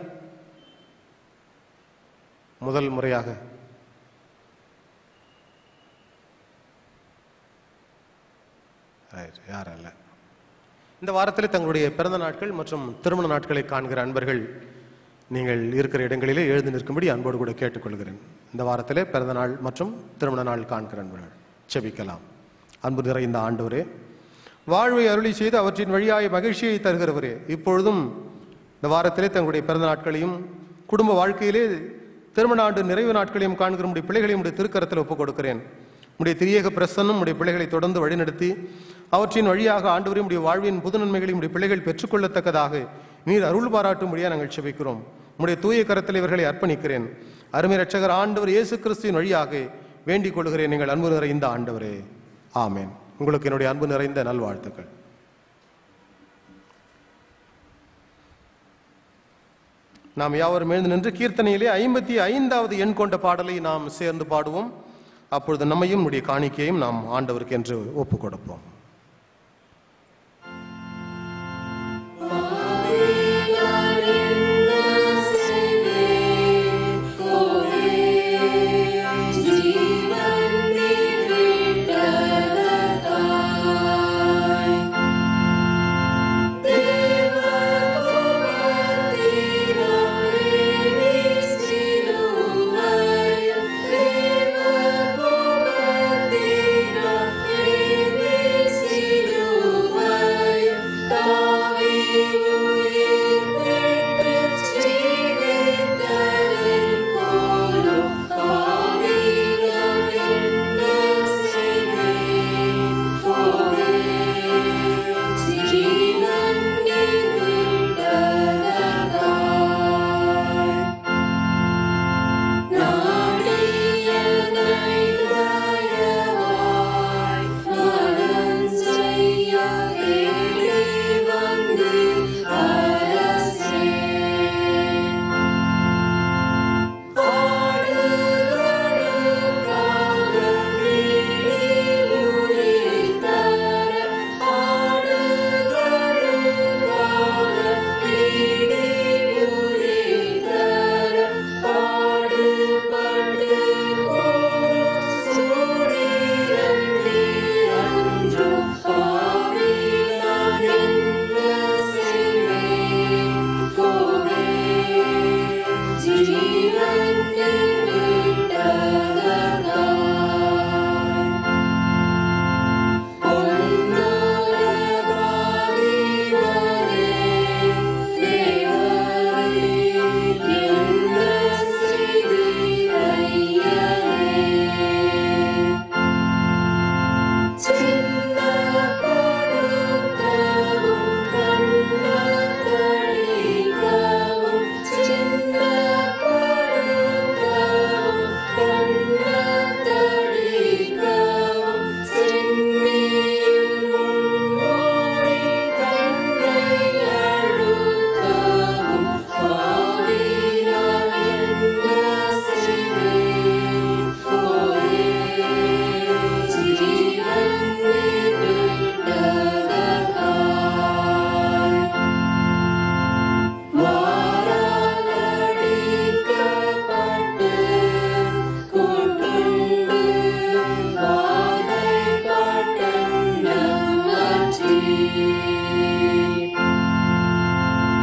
முதல் முறையாக ரைட் யாரும் இல்லை இந்த வாரத்தில் தங்களுடைய பிறந்த நாட்கள் மற்றும் திருமண நாட்களை காண்கிற அன்பர்கள் நீங்கள் இருக்கிற இடங்களிலே எழுந்து நிற்கும்படி அன்போடு கூட கேட்டுக்கொள்கிறேன் இந்த வாரத்திலே பிறந்த நாள் மற்றும் திருமண நாள் காண்கிற அன்பர்கள் செபிக்கலாம் அன்பு நிறைந்த ஆண்டவரே வாழ்வை அருளி செய்து அவற்றின் வழியாய் மகிழ்ச்சியை தருகிறவரே இப்பொழுதும் இந்த வாரத்திலே தங்களுடைய பிறந்த நாட்களையும் குடும்ப வாழ்க்கையிலே திருமண ஆண்டு நிறைவு நாட்களையும் காண்கிற உடைய பிள்ளைகளையும் உடைய திருக்கரத்தில் ஒப்புக் கொடுக்கிறேன் உடைய திரியேக பிரசன்னம் உடைய பிள்ளைகளை தொடர்ந்து வழிநடத்தி அவற்றின் வழியாக ஆண்டவரையும் உடைய வாழ்வின் புது நன்மைகளையும் உடைய பிள்ளைகள் பெற்றுக்கொள்ளத்தக்கதாக நீர் அருள் பாராட்டும்படியாக நாங்கள் செபிக்கிறோம் உடைய தூய கரத்தில் இவர்களை அர்ப்பணிக்கிறேன் அருமை ரட்சகர் ஆண்டவர் இயேசு கிறிஸ்துவின் வழியாக வேண்டிக் கொள்கிறேன் நீங்கள் அன்பு நிறைந்த ஆண்டவரே ஆமென் உங்களுக்கு என்னுடைய அன்பு நிறைந்த நல்வாழ்த்துக்கள் நாம் யாவரும் எழுந்து நின்று கீர்த்தனையிலே ஐம்பத்தி ஐந்தாவது எண் கொண்ட பாடலை நாம் சேர்ந்து பாடுவோம் அப்பொழுது நம்மையும் நம்முடைய காணிக்கையும் நாம் ஆண்டவருக்கு என்று ஒப்புக் கொடுப்போம் Thank you.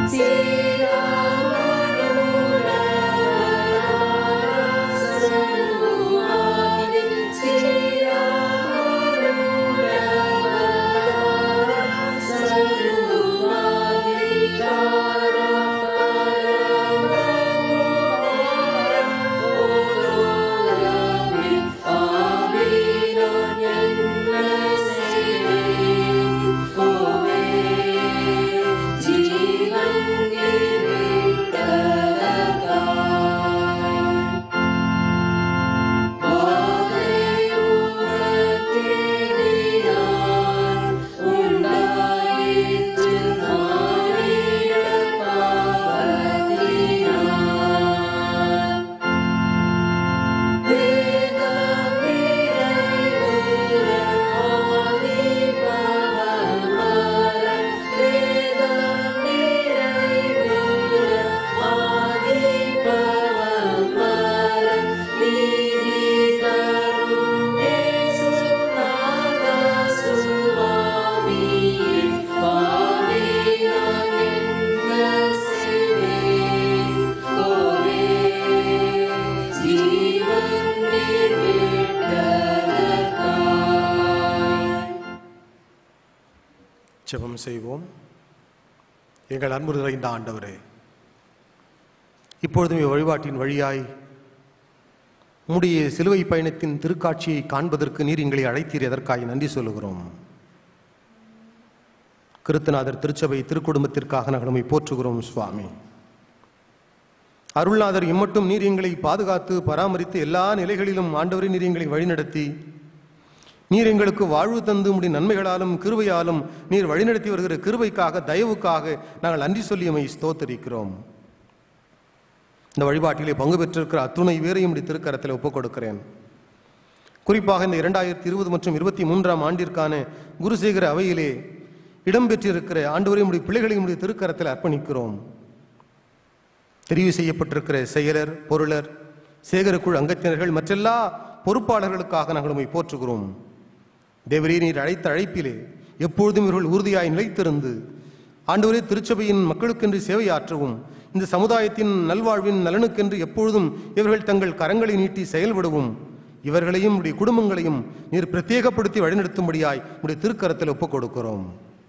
ஜெபம் செய்வோம் எங்கள் அன்பு நிறைந்த ஆண்டவரே இப்பொழுதும் இவ் வழிபாட்டின் வழியாய் உம்முடைய சிலுவை பயணத்தின் திருக்காட்சியை காண்பதற்கு நீர் எங்களை அழைத்தீர் எதற்காய் நன்றி சொல்லுகிறோம் கிருத்தநாதர் திருச்சபை திருக்குடும்பத்திற்காக நாங்கள் நம்மை போற்றுகிறோம் சுவாமி அருள்நாதர் இம்மட்டும் நீர் எங்களை பாதுகாத்து பராமரித்து எல்லா நிலைகளிலும் ஆண்டவரை நீர் எங்களை வழிநடத்தி நீர் எங்களுக்கு வாழ்வு தந்து முடி நன்மைகளாலும் கிருபையாலும் நீர் வழிநடத்தி வருகிற கிருபைக்காக தயவுக்காக நாங்கள் நன்றி சொல்லி நம்மை ஸ்தோத்தரிக்கிறோம் இந்த வழிபாட்டிலே பங்கு பெற்றிருக்கிற அத்துணை வேரையும் இப்படி திருக்கரத்தில் ஒப்புக் கொடுக்கிறேன் குறிப்பாக இந்த இரண்டாயிரத்தி இருபது மற்றும் இருபத்தி மூன்றாம் ஆண்டிற்கான குருசேகர அவையிலே இடம்பெற்றிருக்கிற ஆண்டவரையும் உடைய பிள்ளைகளையும் உடைய திருக்கரத்தில் அர்ப்பணிக்கிறோம் தெரிவு செய்யப்பட்டிருக்கிற செயலர் பொருளர் சேகரக்குழு அங்கத்தினர்கள் மற்றெல்லா பொறுப்பாளர்களுக்காக நாங்கள் உம்மை போற்றுகிறோம் தேவரே நீர் அழைத்த அழைப்பிலே எப்பொழுதும் இவர்கள் உறுதியாய் நிலைத்திருந்து ஆண்டவரே திருச்சபையின் மக்களுக்கென்று சேவையாற்றவும் இந்த சமுதாயத்தின் நல்வாழ்வின் நலனுக்கென்று எப்பொழுதும் இவர்கள் தங்கள் கரங்களை நீட்டி செயல்படவும் இவர்களையும் உடைய குடும்பங்களையும் நீர் பிரத்யேகப்படுத்தி வழிநடத்தும்படியாய் உடைய திருக்கரத்தில் ஒப்புக் கொடுக்கிறோம்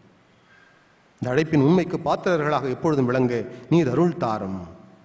இந்த அழைப்பின் உண்மைக்கு பாத்திரர்களாக எப்பொழுதும் விளங்க நீர் அருள் தாரும்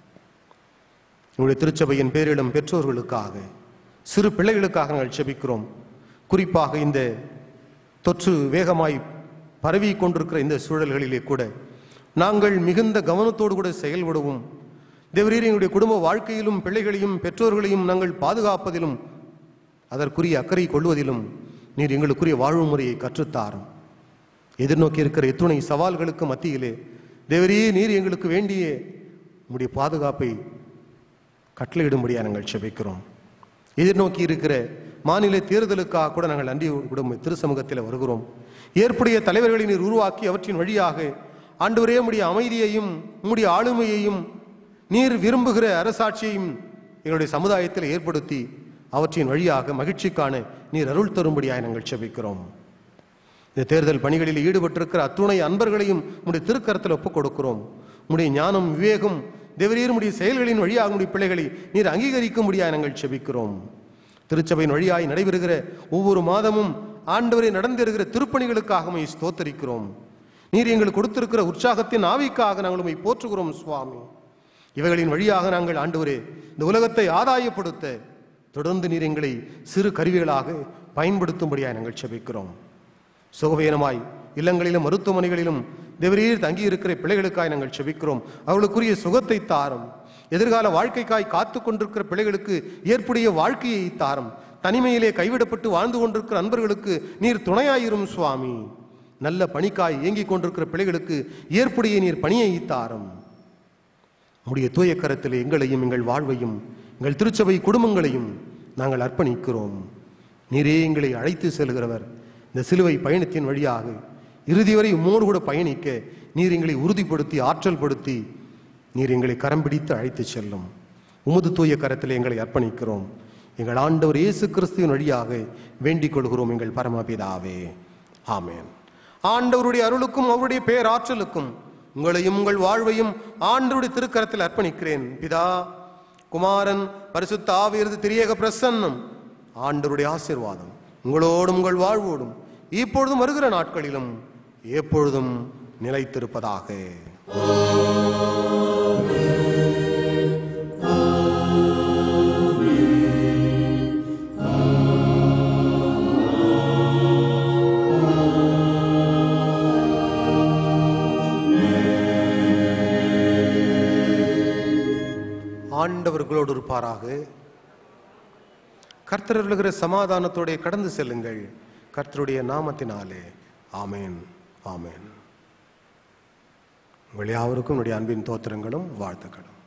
உங்களுடைய திருச்சபையின் பேரிடம் பெற்றோர்களுக்காக சிறு பிள்ளைகளுக்காக நாங்கள் செபிக்கிறோம் குறிப்பாக இந்த தொற்று வேகமாய் பரவி கொண்டிருக்கிற இந்த சூழல்களிலே கூட நாங்கள் மிகுந்த கவனத்தோடு கூட செயல்படவும் தேவரீர் எங்களுடைய குடும்ப வாழ்க்கையிலும் பிள்ளைகளையும் பெற்றோர்களையும் நாங்கள் பாதுகாப்பதிலும் அதற்குரிய அக்கறை கொள்வதிலும் நீர் எங்களுக்குரிய வாழ்வு முறையை கற்றுத்தாரும் எதிர்நோக்கி இருக்கிற எத்துணை சவால்களுக்கு மத்தியிலே தேவரே நீர் எங்களுக்கு வேண்டிய உம்முடைய பாதுகாப்பை கட்டளையிடும்படியாக நாங்கள் செபிக்கிறோம் எதிர்நோக்கி இருக்கிற மாநில தேர்தலுக்காக கூட நாங்கள் நன்றி குடும்ப திருசமூகத்தில் வருகிறோம் ஏற்புடைய தலைவர்களை நீர் உருவாக்கி அவற்றின் வழியாக ஆண்டவரே உம்முடைய அமைதியையும் உம்முடைய ஆளுமையையும் நீர் விரும்புகிற அரசாட்சியையும் எங்களுடைய சமுதாயத்தில் ஏற்படுத்தி அவற்றின் வழியாக மகிழ்ச்சிக்கான நீர் அருள் தரும்படியாக நாங்கள் செபிக்கிறோம் இந்த தேர்தல் பணிகளில் ஈடுபட்டிருக்கிற அத்துணை அன்பர்களையும் உடைய திருக்கரத்தில் ஒப்புக் கொடுக்கிறோம் உடைய ஞானம் விவேகம் தேவரீர் உடைய செயல்களின் வழியாக உடைய பிள்ளைகளை நீர் அங்கீகரிக்கும்படியாக நாங்கள் செபிக்கிறோம் திருச்சபையின் வழியாய் நடைபெறுகிற ஒவ்வொரு மாதமும் ஆண்டவரை நடந்திருக்கிற திருப்பணிகளுக்காக உம்மை ஸ்தோத்தரிக்கிறோம் நீர் எங்களுக்கு கொடுத்திருக்கிற உற்சாகத்தின் ஆவிக்காக நாங்கள் உம்மை போற்றுகிறோம் சுவாமி இவைகளின் வழியாக நாங்கள் ஆண்டவரே இந்த உலகத்தை ஆதாயப்படுத்த தொடர்ந்து நீர் எங்களை சிறு கருவிகளாக பயன்படுத்தும்படியாக நாங்கள் செபிக்கிறோம் சுகவீனமாய் இல்லங்களிலும் மருத்துவமனைகளிலும் தேவரீர் தங்கி இருக்கிற பிள்ளைகளுக்காய் நாங்கள் செபிக்கிறோம் அவர்களுக்குரிய சுகத்தை தாரும் எதிர்கால வாழ்க்கைக்காய் காத்து கொண்டிருக்கிற பிள்ளைகளுக்கு ஏற்புடைய வாழ்க்கையை தாரும் தனிமையிலே கைவிடப்பட்டு வாழ்ந்து கொண்டிருக்கிற அன்பர்களுக்கு நீர் துணையாயிரும் சுவாமி நல்ல பணிக்காய் இயங்கிக் கொண்டிருக்கிற பிள்ளைகளுக்கு ஏற்புடைய நீர் பணியை தாரும் உடைய தூய கரத்தில் எங்களையும் எங்கள் வாழ்வையும் எங்கள் திருச்சபை குடும்பங்களையும் நாங்கள் அர்ப்பணிக்கிறோம் நீரே எங்களை அழைத்து செல்கிறவர் இந்த சிலுவை பயணத்தின் வழியாக இறுதி வரை உம்மோடு கூட பயணிக்க நீர் எங்களை உறுதிப்படுத்தி ஆற்றல் படுத்தி நீர் எங்களை கரம் பிடித்து அழைத்து செல்லும் உமது தூய கரத்தில் எங்களை அர்ப்பணிக்கிறோம் எங்கள் ஆண்டவர் இயேசு கிறிஸ்துவின் வழியாக வேண்டிக் கொள்கிறோம் எங்கள் பரமபிதாவே ஆமென் ஆண்டவருடைய அருளுக்கும் அவருடைய பேராற்றலுக்கும் உங்களையும் உங்கள் வாழ்வையும் ஆண்டருடைய திருக்கரத்தில் அர்ப்பணிக்கிறேன் பிதா குமாரன் பரிசுத்த ஆவியரது திரியேக பிரசன்னம் ஆண்டருடைய ஆசீர்வாதம் உங்களோடும் உங்கள் வாழ்வோடும் இப்பொழுதும் வருகிற நாட்களிலும் எப்பொழுதும் நிலைத்திருப்பதாக ஆண்டவர்களோடு இருப்பாராக கர்த்தர் அருளுகிற சமாதானத்தோടെ கடந்து செல்லுங்கள் கர்த்தருடைய நாமத்தினாலே ஆமேன் ஆமேன் உங்கள் யாவருக்கும் என்னுடைய அன்பின் தோத்திரங்களும் வாழ்த்துக்களும்